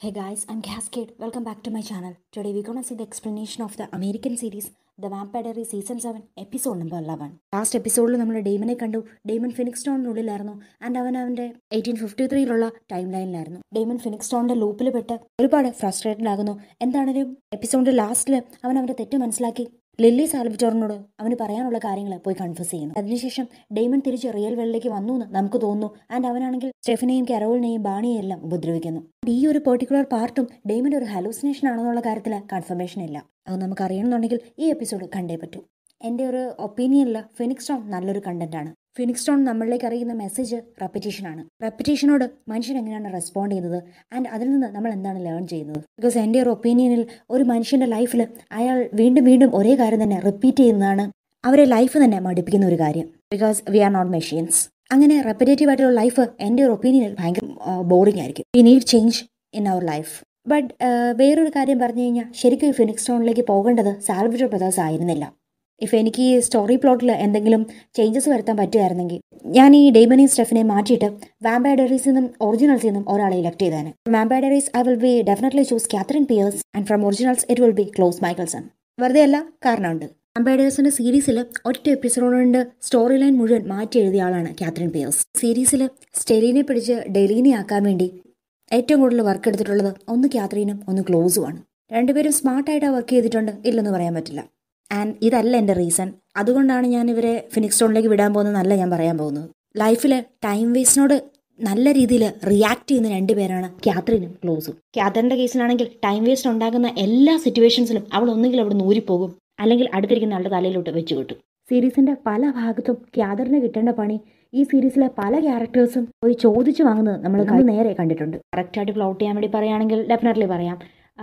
Hey guys, I'm Cascade. Welcome back to my channel. Today we're gonna see the explanation of the American series The Vampire Diaries Season 7 Episode number 11. Last എപ്പിസോഡിൽ നമ്മൾ ഡെയ്മനെ കണ്ടു Damon phoenix സ്റ്റോണിനുള്ളിലായിരുന്നു and അവൻ അവൻ്റെ eighteen fifty ത്രീയിലുള്ള time ലൈനിലായിരുന്നു Damon Phoenix സ്റ്റോണിന്റെ ലൂപ്പിൽ പെട്ട് ഒരുപാട് ഫ്രസ്ട്രേറ്റഡ് ആകുന്നു എന്താണെങ്കിലും എപ്പിസോഡിന്റെ ലാസ്റ്റിൽ അവൻ അവൻ്റെ തെറ്റ് മനസ്സിലാക്കി ലില്ലി സാൽവിറ്റോറിനോട് അവന് പറയാനുള്ള കാര്യങ്ങൾ പോയി കൺഫ്യൂസ് ചെയ്യുന്നു അതിനുശേഷം ഡെയ്മൺ തിരിച്ച് റിയൽ വേൾഡിലേക്ക് വന്നു എന്ന് നമുക്ക് തോന്നുന്നു ആൻഡ് അവനാണെങ്കിൽ സ്റ്റെഫിനെയും കരോളിനെയും ബാണിയെയും എല്ലാം ഉപദ്രവിക്കുന്നു ഈ ഒരു പെർട്ടിക്കുലർ പാർട്ടും ഡെയ്മന്റെ ഒരു ഹലൂസിനേഷൻ ആണെന്നുള്ള കാര്യത്തിൽ കൺഫർമേഷൻ ഇല്ല അത് നമുക്ക് അറിയണമെന്നുണ്ടെങ്കിൽ ഈ എപ്പിസോഡ് കണ്ടേ പറ്റൂ എൻ്റെ ഒരു ഒപ്പീനിയനിൽ ഫിനിക്സ് സ്റ്റോൺ നല്ലൊരു കണ്ടന്റ് ആണ് ഫിനിക്സ് സ്റ്റോൺ നമ്മളിലേക്ക് അറിയുന്ന മെസ്സേജ് റെപ്പിറ്റേഷൻ ആണ് റെപ്പിറ്റേഷനോട് മനുഷ്യൻ എങ്ങനെയാണ് റെസ്പോണ്ട് ചെയ്യുന്നത് ആൻഡ് അതിൽ നിന്ന് നമ്മൾ എന്താണ് ലേൺ ചെയ്യുന്നത് ബിക്കോസ് എൻ്റെ ഒരു ഒപ്പീനിയനിൽ ഒരു മനുഷ്യൻ്റെ ലൈഫിൽ അയാൾ വീണ്ടും വീണ്ടും ഒരേ കാര്യം തന്നെ റിപ്പീറ്റ് ചെയ്യുന്നതാണ് അവരെ ലൈഫ് തന്നെ മടുപ്പിക്കുന്ന ഒരു കാര്യം because we are not machines അങ്ങനെ റെപ്പറ്റേറ്റീവ് ആയിട്ടുള്ള ലൈഫ് എൻ്റെ ഒരു ഒപ്പീനിയനിൽ ഭയങ്കര ബോറിംഗ് ആയിരിക്കും we need change in our life but വേറൊരു കാര്യം പറഞ്ഞു കഴിഞ്ഞാൽ ശരിക്കും ഈ ഫിനിക്സ് സ്റ്റോണിലേക്ക് പോകേണ്ടത് സാൽവിറ്റർ ബ്രദേഴ്സ് ആയിരുന്നില്ല ഇഫ് എനിക്ക് ഈ സ്റ്റോറി പ്ലോട്ടിൽ എന്തെങ്കിലും ചേഞ്ചസ് വരുത്താൻ പറ്റുമായിരുന്നെങ്കിൽ ഞാൻ ഈ ഡെയ്മനെയും സ്റ്റെഫിനെയും മാറ്റിയിട്ട് വാമ്പയർ ഡയറീസിൽ നിന്നും ഒറിജിനൽസിൽ നിന്നും ഒരാളെ ഇലക്ട് ചെയ്തേനെ vampire diaries I will be definitely choose Katherine Pierce and from originals it will be Klaus Mikaelson വെറുതെ അല്ല കാരണമുണ്ട് വാമ്പയർ ഡയറീസിന്റെ സീരീസിൽ ഒറ്റ എപ്പിസോഡ് കൊണ്ട് സ്റ്റോറി ലൈൻ മുഴുവൻ മാറ്റി എഴുതിയ ആളാണ് കാത്തറിൻ പിയേഴ്സ് സീരീസിൽ സ്റ്റെലീനെ പിടിച്ച് ഡെലീനെ ആക്കാൻ വേണ്ടി ഏറ്റവും കൂടുതൽ വർക്ക് എടുത്തിട്ടുള്ളത് ഒന്ന് കാത്രീനും ഒന്ന് ക്ലോസുമാണ് രണ്ടുപേരും സ്മാർട്ടായിട്ട് വർക്ക് ചെയ്തിട്ടുണ്ട് ഇല്ലെന്ന് പറയാൻ പറ്റില്ല ആൻഡ് ഇതല്ല എൻ്റെ റീസൺ അതുകൊണ്ടാണ് ഞാൻ ഇവരെ ഫിനിക്സ് സ്റ്റോണിലേക്ക് വിടാൻ പോകുന്നതെന്നല്ല ഞാൻ പറയാൻ പോകുന്നത് ലൈഫിൽ ടൈം വേസ്റ്റിനോട് നല്ല രീതിയിൽ റിയാക്ട് ചെയ്യുന്ന രണ്ടുപേരാണ് ക്യാത്രിനും ക്ലോസും ക്യാത്രിൻ്റെ കേസിലാണെങ്കിൽ ടൈം വേസ്റ്റ് ഉണ്ടാകുന്ന എല്ലാ സിറ്റുവേഷൻസിലും അവൾ ഒന്നുകിൽ അവിടെ നൂരിപ്പോകും അല്ലെങ്കിൽ അടുത്തിരിക്കുന്ന ആളുടെ തലയിലോട്ട് വെച്ച് കിട്ടും സീരീസിന്റെ പല ഭാഗത്തും ക്യാദറിന് കിട്ടേണ്ട പണി ഈ സീരീസിലെ പല ക്യാരക്ടേഴ്സും പോയി ചോദിച്ചു വാങ്ങുന്നത് നമ്മൾ നമ്മൾ നേരെ കണ്ടിട്ടുണ്ട് കറക്റ്റായിട്ട് പ്ലോട്ട് ചെയ്യാൻ വേണ്ടി പറയുകയാണെങ്കിൽ ഡെഫിനറ്റ്ലി പറയാം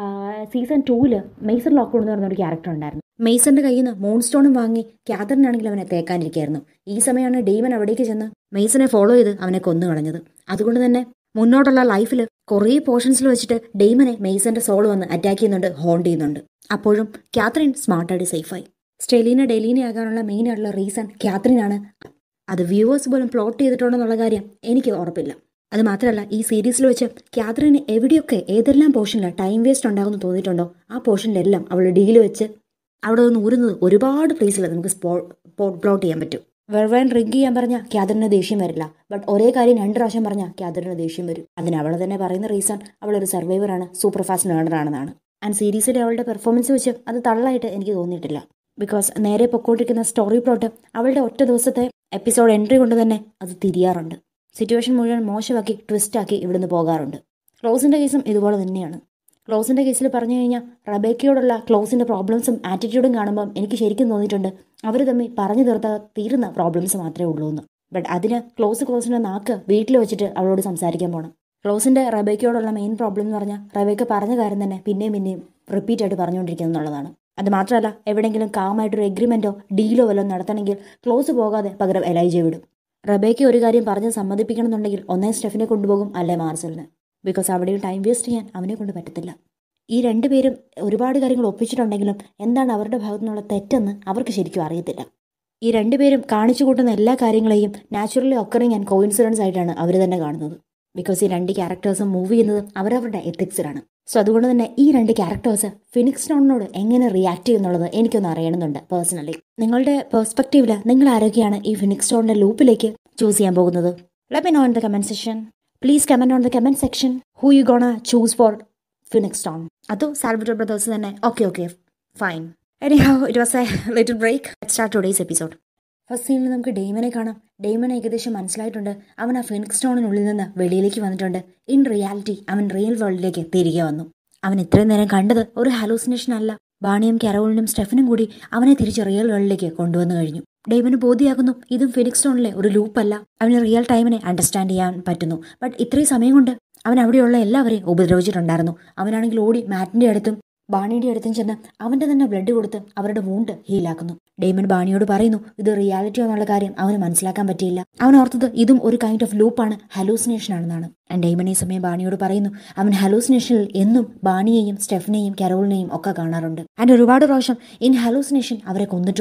സീസൺ ടൂവില് മെയ്സൺ ലോക്കോഡ് എന്ന് പറഞ്ഞ ഒരു ക്യാരക്ടർ ഉണ്ടായിരുന്നു മെയ്സന്റെ കയ്യിൽ നിന്ന് മൂൺ സ്റ്റോണും വാങ്ങി ക്യാദറിനാണെങ്കിൽ അവനെ തേക്കാനിരിക്കായിരുന്നു ഈ സമയമാണ് ഡെയ്മൻ അവിടേക്ക് ചെന്ന് മെയ്സനെ ഫോളോ ചെയ്ത് അവനെ കൊന്നു കളഞ്ഞത് അതുകൊണ്ട് തന്നെ മുന്നോട്ടുള്ള ലൈഫിൽ കുറേ പോർഷൻസിൽ വെച്ചിട്ട് ഡെയ്മനെ മെയ്സന്റെ സോൾ വന്ന് അറ്റാക്ക് ചെയ്യുന്നുണ്ട് ഹോണ്ട് ചെയ്യുന്നുണ്ട് അപ്പോഴും ക്യാത്രിൻ സ്മാർട്ടായിട്ട് സേഫായി സ്റ്റെലീന ഡെലീന ആകാനുള്ള മെയിൻ ആയിട്ടുള്ള റീസൺ ക്യാത്രിനാണ് അത് വ്യൂവേഴ്സ് പോലും പ്ലോട്ട് ചെയ്തിട്ടുണ്ടെന്നുള്ള കാര്യം എനിക്ക് ഉറപ്പില്ല അത് മാത്രമല്ല ഈ സീരീസിൽ വെച്ച് ക്യാത്രിന് എവിടെയൊക്കെ ഏതെല്ലാം പോർഷനിൽ ടൈം വേസ്റ്റ് ഉണ്ടാകുമെന്ന് തോന്നിയിട്ടുണ്ടോ ആ പോർഷനിലെല്ലാം അവൾ ഡീൽ വെച്ച് അവിടെ നിന്ന് ഊരുന്നത് ഒരുപാട് പ്ലേസിൽ നമുക്ക് സ്പോ പ്ലോട്ട് ചെയ്യാൻ പറ്റും വെറുതെ ഡ്രിങ്ക് ചെയ്യാൻ പറഞ്ഞാൽ ക്യാദറിന് ദേഷ്യം വരില്ല ബട്ട് ഒരേ കാര്യം രണ്ട് പ്രാവശ്യം പറഞ്ഞാൽ ക്യാദറിന് ദേഷ്യം വരും അതിന് അവൾ തന്നെ പറയുന്ന റീസൺ അവൾ ഒരു സർവൈവറാണ് സൂപ്പർ ഫാസ്റ്റ് ലേണർ ആണെന്നാണ് ആൻഡ് സീരീസിലെ അവളുടെ പെർഫോമൻസ് വെച്ച് അത് തള്ളായിട്ട് എനിക്ക് തോന്നിയിട്ടില്ല ബിക്കോസ് നേരെ പൊക്കോണ്ടിരിക്കുന്ന സ്റ്റോറി പ്ലോട്ട് അവളുടെ ഒറ്റ ദിവസത്തെ എപ്പിസോഡ് എൻട്രി കൊണ്ട് തന്നെ അത് തിരിയാറുണ്ട് സിറ്റുവേഷൻ മുഴുവൻ മോശമാക്കി ട്വിസ്റ്റാക്കി ഇവിടുന്ന് പോകാറുണ്ട് ക്ലോസിൻ്റെ കേസും ഇതുപോലെ തന്നെയാണ് ക്ലോസിൻ്റെ കേസിൽ പറഞ്ഞു കഴിഞ്ഞാൽ റബേക്കയോടുള്ള ക്ലോസിൻ്റെ പ്രോബ്ലംസും ആറ്റിറ്റ്യൂഡും കാണുമ്പോൾ എനിക്ക് ശരിക്കും തോന്നിയിട്ടുണ്ട് അവർ തമ്മിൽ പറഞ്ഞു തീർത്താൽ തീരുന്ന പ്രോബ്ലംസ് മാത്രമേ ഉള്ളൂ എന്ന് ബട്ട് അതിന് ക്ലോസ് ക്ലോസിൻ്റെ നാക്ക് വീട്ടിൽ വെച്ചിട്ട് അവളോട് സംസാരിക്കാൻ പോകണം ക്ലോസിൻ്റെ റബേക്കയോടുള്ള മെയിൻ പ്രോബ്ലം എന്ന് പറഞ്ഞാൽ റബേക്ക പറഞ്ഞ കാര്യം തന്നെ പിന്നെയും പിന്നെയും റിപ്പീറ്റ് ആയിട്ട് പറഞ്ഞുകൊണ്ടിരിക്കുന്നു എന്നുള്ളതാണ് അത് മാത്രമല്ല എവിടെയെങ്കിലും കാമായിട്ടൊരു എഗ്രിമെൻറ്റോ ഡീലോ വല്ലതും നടത്തണമെങ്കിൽ ക്ലോസ് പോകാതെ പകരം എലൈജ വിടും റബേക്ക് ഒരു കാര്യം പറഞ്ഞ് സമ്മതിപ്പിക്കണമെന്നുണ്ടെങ്കിൽ ഒന്നേ സ്റ്റെഫിനെ കൊണ്ടുപോകും അല്ലേ മാർസലിന് ബിക്കോസ് അവിടെയും ടൈം വേസ്റ്റ് ചെയ്യാൻ അവനെ കൊണ്ട് പറ്റത്തില്ല ഈ രണ്ടുപേരും ഒരുപാട് കാര്യങ്ങൾ ഒപ്പിച്ചിട്ടുണ്ടെങ്കിലും എന്താണ് അവരുടെ ഭാഗത്തു നിന്നുള്ള തെറ്റെന്ന് അവർക്ക് ശരിക്കും അറിയത്തില്ല ഈ രണ്ടുപേരും കാണിച്ചു കൂട്ടുന്ന എല്ലാ കാര്യങ്ങളെയും നാച്ചുറലി ഒക്കറിങ് ആൻഡ് കോയിൻസിഡൻസ് ആയിട്ടാണ് അവർ തന്നെ കാണുന്നത് ബിക്കോസ് ഈ രണ്ട് ക്യാരക്ടേഴ്സും മൂവ് ചെയ്യുന്നത് അവരവരുടെ എത്തിക്സിലാണ് സോ അതുകൊണ്ട് തന്നെ ഈ രണ്ട് ക്യാരക്ടേഴ്സ് ഫിനിക്സ് സ്റ്റോണിനോട് എങ്ങനെ റിയാക്ട് ചെയ്യുന്നുള്ളത് എനിക്കൊന്ന് അറിയണമെന്നുണ്ട് പേഴ്സണലി നിങ്ങളുടെ പെർസ്പെക്റ്റീവില് നിങ്ങൾ ആരൊക്കെയാണ് ഈ ഫിനിക്സ് സ്റ്റോണിന്റെ ലൂപ്പിലേക്ക് ചൂസ് ചെയ്യാൻ പോകുന്നത് let me know in the comment section please comment on the comment section who you gonna choose for Phoenix stone അതോ സാൽവിറ്റർ ബ്രദേഴ്സ് തന്നെ okay okay fine any how it was a little break start today's episode first സീനിൽ നമുക്ക് ഡെയ്മനെ കാണാം Damon ഏകദേശം മനസ്സിലായിട്ടുണ്ട് അവൻ ആ phoenix സ്റ്റോണിനുള്ളിൽ നിന്ന് വെളിയിലേക്ക് വന്നിട്ടുണ്ട് ഇൻ റിയാലിറ്റി അവൻ റിയൽ വേൾഡിലേക്ക് തിരികെ വന്നു അവൻ ഇത്രയും നേരം കണ്ടത് ഒരു ഹാലൂസിനേഷൻ അല്ല ബാണിയും കരോളിനും സ്റ്റെഫനും കൂടി അവനെ തിരിച്ച് റിയൽ വേൾഡിലേക്ക് കൊണ്ടുവന്നു കഴിഞ്ഞു ഡെയ്മന് ബോധ്യമാകുന്നു ഇതും ഫിനിക്സ് സ്റ്റോണിലെ ഒരു ലൂപ്പല്ല അവന് റിയൽ ടൈമിനെ അണ്ടർസ്റ്റാൻഡ് ചെയ്യാൻ പറ്റുന്നു ബട്ട് ഇത്രയും സമയം കൊണ്ട് അവൻ അവിടെയുള്ള എല്ലാവരെയും ഉപദ്രവിച്ചിട്ടുണ്ടായിരുന്നു അവനാണെങ്കിൽ ഓടി മാറ്റിന്റെ അടുത്തും ബാണിയുടെ അടുത്തും ചെന്ന് അവന്റെ തന്നെ ബ്ലഡ് കൊടുത്ത് അവരുടെ വൂണ്ട് ഹീലാക്കുന്നു ഡെയ്മൻ ബാണിയോട് പറയുന്നു ഇത് റിയാലിറ്റി എന്നുള്ള കാര്യം അവന് മനസ്സിലാക്കാൻ പറ്റിയില്ല അവൻ ഓർത്തത് ഇതും ഒരു കൈൻഡ് ഓഫ് ലൂപ്പാണ് ഹലൂസിനേഷൻ ആണെന്നാണ് ആൻഡ് ഡെയ്മൻ ഈ സമയം ബാണിയോട് പറയുന്നു അവൻ ഹലൂസിനേഷനിൽ എന്നും ബാണിയെയും സ്റ്റെഫിനെയും കരോളിനെയും ഒക്കെ കാണാറുണ്ട് ആൻഡ് ഒരുപാട് പ്രാവശ്യം ഇൻ ഹലൂസിനേഷൻ അവരെ കൊന്നിട്ടുമുണ്ട്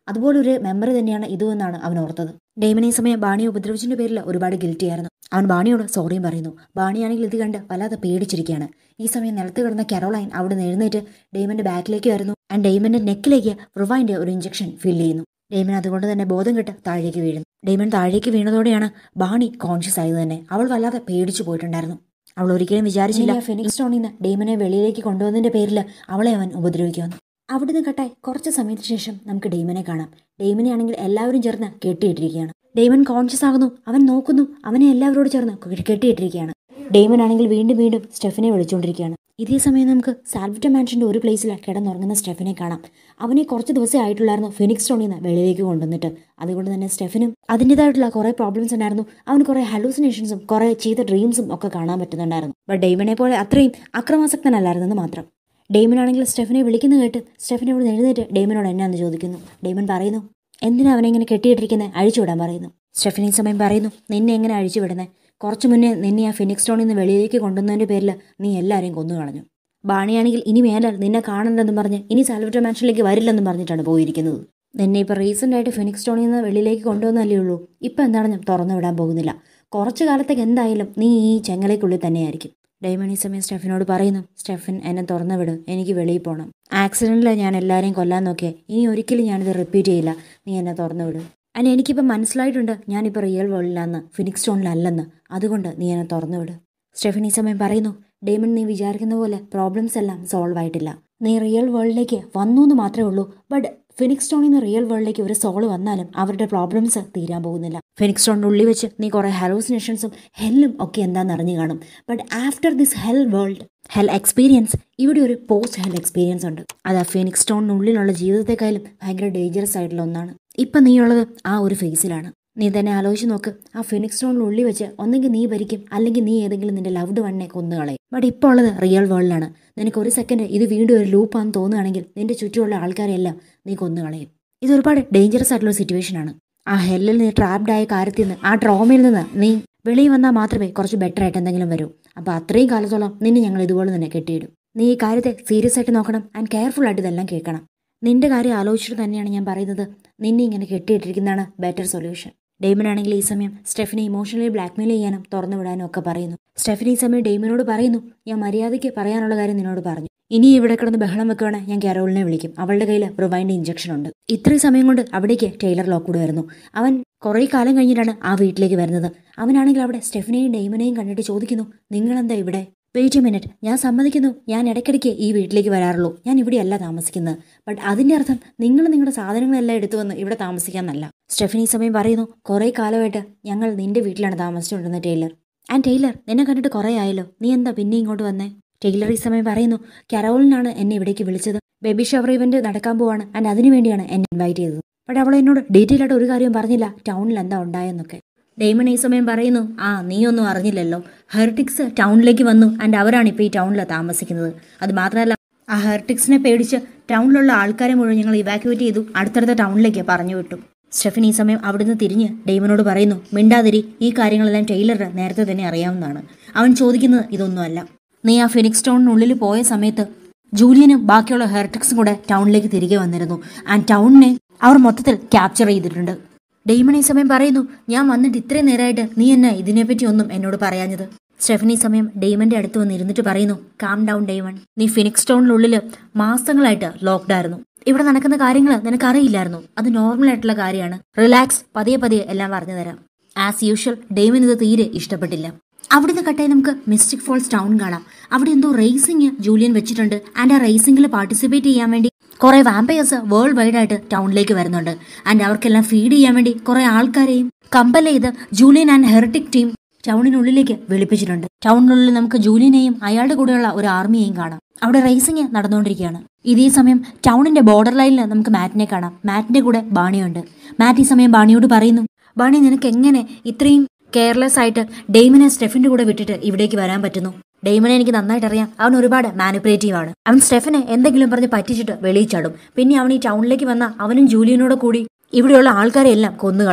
അതുപോലെ ഒരു മെമ്മറി തന്നെയാണ് ഇതുമെന്നാണ് അവൻ ഓർത്തത് ഡെയ്മൻ ഈ സമയം ബാണിയെ ഉപദ്രവിച്ചതിന്റെ പേരിൽ ഒരുപാട് ഗിൽറ്റി ആയിരുന്നു അവൻ ബാണിയോട് സോറിയും പറയുന്നു ബാണിയാണെങ്കിൽ ഇത് കണ്ട് വല്ലാതെ പേടിച്ചിരിക്കുകയാണ് ഈ സമയം നിലത്ത് കിടന്ന കരോളൈൻ അവിടെ നിന്ന് എഴുന്നേറ്റ് ഡെയ്മന്റെ ബാക്കിലേക്ക് വരുന്നു ആൻഡ് ഡെയ്മന്റെ നെക്കിലേക്ക് റിവൈൻ്റെ ഒരു ഇഞ്ചക്ഷൻ ഫിൽ ചെയ്യുന്നു ഡെയ്മൻ അതുകൊണ്ട് തന്നെ ബോധം കെട്ട് താഴേക്ക് വീഴുന്നു ഡെയ്മൻ താഴേക്ക് വീണതോടെയാണ് ബാണി കോൺഷ്യസ് ആയത് തന്നെ അവൾ വല്ലാതെ പേടിച്ചു പോയിട്ടുണ്ടായിരുന്നു അവൾ ഒരിക്കലും വിചാരിച്ചില്ല ഫെനിക്സ് സ്റ്റോണിൽ നിന്ന് ഡെയ്മനെ വെളിയിലേക്ക് കൊണ്ടുവന്നതിന്റെ പേരിൽ അവളെ അവൻ ഉപദ്രവിക്കുമെന്ന് അവിടുന്ന് കട്ടായി കുറച്ച് സമയത്തിന് ശേഷം നമുക്ക് ഡെയ്മനെ കാണാം ഡെയ്മനെ ആണെങ്കിൽ എല്ലാവരും ചേർന്ന് കെട്ടിയിട്ടിരിക്കുകയാണ് ഡെയ്മൻ കോൺഷ്യസ് ആകുന്നു അവൻ നോക്കുന്നു അവനെ എല്ലാവരോട് ചേർന്ന് കെ- കെട്ടിയിട്ടിരിക്കുകയാണ് ഡെയ്മൻ ആണെങ്കിൽ വീണ്ടും വീണ്ടും സ്റ്റെഫിനെ വിളിച്ചുകൊണ്ടിരിക്കുകയാണ് ഇതേ സമയം നമുക്ക് സാൽവിറ്റ മാൻഷന്റെ ഒരു പ്ലേസിൽ കിടന്നുറങ്ങുന്ന സ്റ്റെഫിനെ കാണാം അവനെ കുറച്ച് ദിവസമേ ആയിട്ടുള്ളായിരുന്നു ഫിനിക്സ് സ്റ്റോണിൽ നിന്ന് വെളിയിലേക്ക് കൊണ്ടുവന്നിട്ട് അതുകൊണ്ട് തന്നെ സ്റ്റെഫിനും അതിൻ്റെതായിട്ടുള്ള കുറേ പ്രോബ്ലംസ് ഉണ്ടായിരുന്നു അവന് കുറേ ഹലൂസിനേഷൻസും കുറേ ചെയ്ത ഡ്രീംസും ഒക്കെ കാണാൻ പറ്റുന്നുണ്ടായിരുന്നു ബട്ട് ഡെയ്മനെ പോലെ അത്രയും അക്രമാസക്തനല്ലായിരുന്നെന്ന് മാത്രം ഡെയ്മൻ ആണെങ്കിൽ സ്റ്റെഫിനെ വിളിക്കുന്ന കേട്ട് സ്റ്റെഫിനെ ഇവിടെ എഴുന്നേറ്റ് ഡെയ്മനോട് എന്നാന്ന് ചോദിക്കുന്നു ഡെയ്മൻ പറയുന്നു എന്തിനാ അവനെ ഇങ്ങനെ കെട്ടിയിട്ടിരിക്കുന്നത് അഴിച്ചുവിടാൻ പറയുന്നു സ്റ്റെഫിൻ ഈ സമയം പറയുന്നു നിന്നെ എങ്ങനെ അഴിച്ചുവിടുന്നത് കുറച്ചു മുന്നേ നിന്നെ ആ ഫിനിക്സ് ടൗണിൽ നിന്ന് വെളിയിലേക്ക് കൊണ്ടുവന്നതിന്റെ പേരിൽ നീ എല്ലാവരെയും കൊന്നു കളഞ്ഞു ബാണിയാണെങ്കിൽ ഇനി മേലാൽ നിന്നെ കാണണ്ടെന്നും പറഞ്ഞ് ഇനി സാൽവറ്റോ മാൻഷനിലേക്ക് വരില്ലെന്നും പറഞ്ഞിട്ടാണ് പോയിരിക്കുന്നത് നിന്നെ ഇപ്പോൾ റീസെൻ്റ് ആയിട്ട് ഫിനിക്സ് ടൗണിൽ നിന്ന് വെളിയിലേക്ക് കൊണ്ടുവന്നല്ലേ ഉള്ളൂ ഇപ്പം എന്താണെന്ന് തുറന്നു വിടാൻ പോകുന്നില്ല കുറച്ചു കാലത്തേക്ക് എന്തായാലും നീ ഈ ചെങ്ങലയ്ക്കുള്ളിൽ തന്നെയായിരിക്കും ഡൈമൺ ഈ സമയം സ്റ്റെഫിനോട് പറയുന്നു സ്റ്റെഫിൻ എന്നെ തുറന്നു വിട് എനിക്ക് വെളിയിൽ പോകണം ആക്സിഡൻറ്റിൽ ഞാൻ എല്ലാവരെയും കൊല്ലാൻ നോക്കിയേ ഇനി ഒരിക്കലും ഞാനിത് റിപ്പീറ്റ് ചെയ്യില്ല നീ എന്നെ തുറന്നു വിട് അല്ല എനിക്കിപ്പോൾ മനസ്സിലായിട്ടുണ്ട് ഞാനിപ്പോൾ റിയൽ വേൾഡിലാന്ന് ഫിനിക്സ് സ്റ്റോണിലല്ലെന്ന് അതുകൊണ്ട് നീ എന്നെ തുറന്നു വിട് സ്റ്റെഫിൻ ഈ സമയം പറയുന്നു ഡേമൺ നീ വിചാരിക്കുന്ന പോലെ പ്രോബ്ലംസ് എല്ലാം സോൾവ് ആയിട്ടില്ല നീ റിയൽ വേൾഡിലേക്ക് വന്നു എന്ന് മാത്രമേ ഉള്ളൂ ബട്ട് ഫിനിക്സ് സ്റ്റോണിൽ നിന്ന് റിയൽ വേൾഡിലേക്ക് ഒരു സോൾ വന്നാലും അവരുടെ പ്രോബ്ലംസ് തീരാൻ പോകുന്നില്ല ഫിനിക്സ് സ്റ്റോണിൻ്റെ ഉള്ളിൽ വെച്ച് നീ കുറേ ഹലോസിനേഷൻസും ഹെല്ലും ഒക്കെ എന്താണെന്ന് അറിഞ്ഞു കാണും but after this hell world hell experience ഇവിടെ ഒരു പോസ്റ്റ് ഹെൽ എക്സ്പീരിയൻസ് ഉണ്ട് അത് ആ ഫിനിക്സ് സ്റ്റോണിനുള്ളിലുള്ള ജീവിതത്തെക്കാളും ഭയങ്കര ഡേഞ്ചറസ് ആയിട്ടുള്ള ഒന്നാണ് ഇപ്പം നീയുള്ളത് ആ ഒരു ഫേസിലാണ് നീ തന്നെ ആലോചിച്ച് നോക്ക് ആ ഫിനിക്സ് സ്റ്റോണിൽ ഉള്ളി വെച്ച് ഒന്നെങ്കിൽ നീ ഭരിക്കും അല്ലെങ്കിൽ നീ ഏതെങ്കിലും നിന്റെ ലവ്ഡ് വണ്ണെ കൊന്നുകളയും ബട്ട് ഇപ്പോൾ ഉള്ളത് റിയൽ വേൾഡിലാണ് നിനക്ക് ഒരു സെക്കൻഡ് ഇത് വീണ്ടും ഒരു ലൂപ്പാന്ന് തോന്നുകയാണെങ്കിൽ നിന്റെ ചുറ്റുമുള്ള ആൾക്കാരെല്ലാം നീ കൊന്നുകളയും ഇത് ഒരുപാട് ഡേഞ്ചറസ് ആയിട്ടുള്ള സിറ്റുവേഷൻ ആണ് ആ ഹെല്ലിൽ നീ ട്രാപ്ഡ് ആയ കാര്യത്തിൽ നിന്ന് ആ ട്രോമയിൽ നിന്ന് നീ വെളിയിൽ വന്നാൽ മാത്രമേ കുറച്ച് ബെറ്റർ ആയിട്ട് എന്തെങ്കിലും വരൂ അപ്പോൾ അത്രയും കാലത്തോളം നിന്നെ ഞങ്ങൾ ഇതുപോലെ തന്നെ കെട്ടിയിടും നീ ഈ കാര്യത്തെ സീരിയസ് ആയിട്ട് നോക്കണം ആൻഡ് കെയർഫുൾ ആയിട്ട് ഇതെല്ലാം കേൾക്കണം നിന്റെ കാര്യം ആലോചിച്ചിട്ട് തന്നെയാണ് ഞാൻ പറയുന്നത് നിന്നെ ഇങ്ങനെ കെട്ടിയിട്ടിരിക്കുന്നതാണ് ബെറ്റർ സൊല്യൂഷൻ ഡെയ്മൻ ആണെങ്കിൽ ഈ സമയം സ്റ്റെഫിനെ ഇമോഷണലി ബ്ലാക്ക്മെയിൽ ചെയ്യാനും തുറന്നു വിടാനും ഒക്കെ പറയുന്നു സ്റ്റെഫിന് ഈ സമയം ഡെയ്മനോട് പറയുന്നു ഞാൻ മര്യാദയ്ക്ക് പറയാനുള്ള കാര്യം നിന്നോട് പറഞ്ഞു ഇനി ഇവിടെ കിടന്ന് ബഹളം വെക്കുകയാണെങ്കിൽ ഞാൻ കരോളിനെ വിളിക്കും അവളുടെ കയ്യിൽ റിവൈൻഡ് ഇഞ്ചക്ഷൻ ഉണ്ട് ഇത്രയും സമയം കൊണ്ട് അവിടേക്ക് ടൈലർ ലോക്ക്വുഡ് വരുന്നു അവൻ കുറേ കാലം കഴിഞ്ഞിട്ടാണ് ആ വീട്ടിലേക്ക് വരുന്നത് അവനാണെങ്കിൽ അവിടെ സ്റ്റെഫിനെയും ഡെയ്മനെയും കണ്ടിട്ട് ചോദിക്കുന്നു നിങ്ങളെന്താ ഇവിടെ വെയിറ്റ് എ മിനിറ്റ് ഞാൻ സമ്മതിക്കുന്നു ഞാൻ ഇടയ്ക്കിടയ്ക്ക് ഈ വീട്ടിലേക്ക് വരാറുള്ളൂ ഞാൻ ഇവിടെയല്ല താമസിക്കുന്നത് ബട്ട് അതിന്റെ അർത്ഥം നിങ്ങൾ നിങ്ങളുടെ സാധനങ്ങളെല്ലാം എടുത്തു വന്ന് ഇവിടെ താമസിക്കാന്നല്ല സ്റ്റെഫിനി ഈ സമയം പറയുന്നു കുറേ കാലമായിട്ട് ഞങ്ങൾ നിന്റെ വീട്ടിലാണ് താമസിച്ചുകൊണ്ടിരുന്നത് ടൈലർ ആൻഡ് ടൈലർ നിന്നെ കണ്ടിട്ട് കുറേ ആയല്ലോ നീ എന്താ പിന്നെ ഇങ്ങോട്ട് വന്നേ ടൈലർ ഈ സമയം പറയുന്നു കരോളിനാണ് എന്നെ ഇവിടേക്ക് വിളിച്ചത് ബേബി ഷവർ ഇവന്റ് നടക്കാൻ പോവാണ് ആൻഡ് അതിനു വേണ്ടിയാണ് എന്നെ ഇൻവൈറ്റ് ചെയ്തത് ബട്ട് അവൾ എന്നോട് ഡീറ്റെയിൽ ആയിട്ട് ഒരു കാര്യം പറഞ്ഞില്ല ടൗണിൽ എന്താ ഉണ്ടായെന്നൊക്കെ ഡെയ്മൺ ഈ സമയം പറയുന്നു ആ നീയൊന്നും അറിഞ്ഞില്ലല്ലോ ഹെർട്ടിക്സ് ടൗണിലേക്ക് വന്നു ആൻഡ് അവരാണ് ഇപ്പോൾ ഈ ടൗണിൽ താമസിക്കുന്നത് അത് മാത്രമല്ല ആ ഹെർട്ടിക്സിനെ പേടിച്ച് ടൗണിലുള്ള ആൾക്കാരെ മുഴുവൻ ഞങ്ങൾ ഇവാക്യുവേറ്റ് ചെയ്തു അടുത്തടുത്ത ടൗണിലേക്ക് പറഞ്ഞു വിട്ടു സ്റ്റെഫൻ ഈ സമയം അവിടുന്ന് തിരിഞ്ഞ് ഡെയ്മനോട് പറയുന്നു മിണ്ടാതിരി ഈ കാര്യങ്ങളെല്ലാം ടൈലറിന് നേരത്തെ തന്നെ അറിയാവുന്നതാണ് അവൻ ചോദിക്കുന്നത് ഇതൊന്നുമല്ല നീ ആ ഫിനിക്സ് ടൗണിനുള്ളിൽ പോയ സമയത്ത് ജൂലിയനും ബാക്കിയുള്ള ഹെർട്ടിക്സും കൂടെ ടൗണിലേക്ക് തിരികെ വന്നിരുന്നു ആൻഡ് ടൗണിനെ അവർ മൊത്തത്തിൽ ക്യാപ്ചർ ചെയ്തിട്ടുണ്ട് ഡെയ്മൺ ഈ സമയം പറയുന്നു ഞാൻ വന്നിട്ട് ഇത്രയും നേരമായിട്ട് നീ എന്നെ ഇതിനെപ്പറ്റി ഒന്നും എന്നോട് പറയാഞ്ഞത് സ്റ്റെഫനി സമയം ഡെയ്മന്റെ അടുത്ത് വന്ന് ഇരുന്നിട്ട് പറയുന്നു കാം ഡൗൺ ഡെയ്മൺ നീ ഫിനിക്സ് ടൗണിനുള്ളിൽ മാസങ്ങളായിട്ട് ലോക്ക്ഡ് ആയിരുന്നു ഇവിടെ നടക്കുന്ന കാര്യങ്ങൾ നിനക്ക് അറിയില്ലായിരുന്നു അത് നോർമൽ ആയിട്ടുള്ള കാര്യമാണ് റിലാക്സ് പതിയെ പതിയെ എല്ലാം പറഞ്ഞു തരാം ആസ് യൂഷ്വൽ ഡെയ്മൻ ഇത് തീരെ ഇഷ്ടപ്പെട്ടില്ല അവിടുന്ന് കട്ടായി നമുക്ക് മിസ്റ്റിക് ഫോൾസ് ടൗൺ കാണാം അവിടെ എന്തോ റേസിംഗ് ജൂലിയൻ വെച്ചിട്ടുണ്ട് ആൻഡ് ആ റേസിംഗിൽ പാർട്ടിസിപ്പേറ്റ് ചെയ്യാൻ വേണ്ടി കുറെ വാമ്പയേഴ്സ് വേൾഡ് വൈഡ് ആയിട്ട് ടൗണിലേക്ക് വരുന്നുണ്ട് ആൻഡ് അവർക്കെല്ലാം ഫീഡ് ചെയ്യാൻ വേണ്ടി കുറെ ആൾക്കാരെയും കമ്പൽ ചെയ്ത് ജൂലിയൻ ആൻഡ് ഹെറിറ്റിക് ടീം ടൗണിനുള്ളിലേക്ക് വിളിപ്പിച്ചിട്ടുണ്ട് ടൗണിനുള്ളിൽ നമുക്ക് ജൂലിയനെയും അയാളുടെ കൂടെയുള്ള ഒരു ആർമിയെയും കാണാം അവിടെ റേസിംഗ് നടന്നുകൊണ്ടിരിക്കുകയാണ് ഇതേ സമയം ടൗണിന്റെ ബോർഡർ ലൈനിൽ നമുക്ക് മാറ്റിനെ കാണാം മാറ്റിന്റെ കൂടെ ബാണിയുണ്ട് മാറ്റ് ഈ സമയം ബാണിയോട് പറയുന്നു ബാണി നിനക്ക് എങ്ങനെ ഇത്രയും കെയർലെസ് ആയിട്ട് ഡെയ്മനെ സ്റ്റെഫിന്റെ കൂടെ വിട്ടിട്ട് ഇവിടേക്ക് വരാൻ പറ്റുന്നു ഡെയ്മനെ എനിക്ക് നന്നായിട്ട് അറിയാം അവൻ ഒരുപാട് മാനിപ്പുലേറ്റീവ് ആണ് അവൻ സ്റ്റെഫനെ എന്തെങ്കിലും പറഞ്ഞ് പറ്റിച്ചിട്ട് വെളിയിൽ ചാടും പിന്നെ അവൻ ഈ ടൗണിലേക്ക് വന്ന അവനും ജൂലിയനോട് കൂടി ഇവിടെയുള്ള ആൾക്കാരെ എല്ലാം കൊന്നുകളയും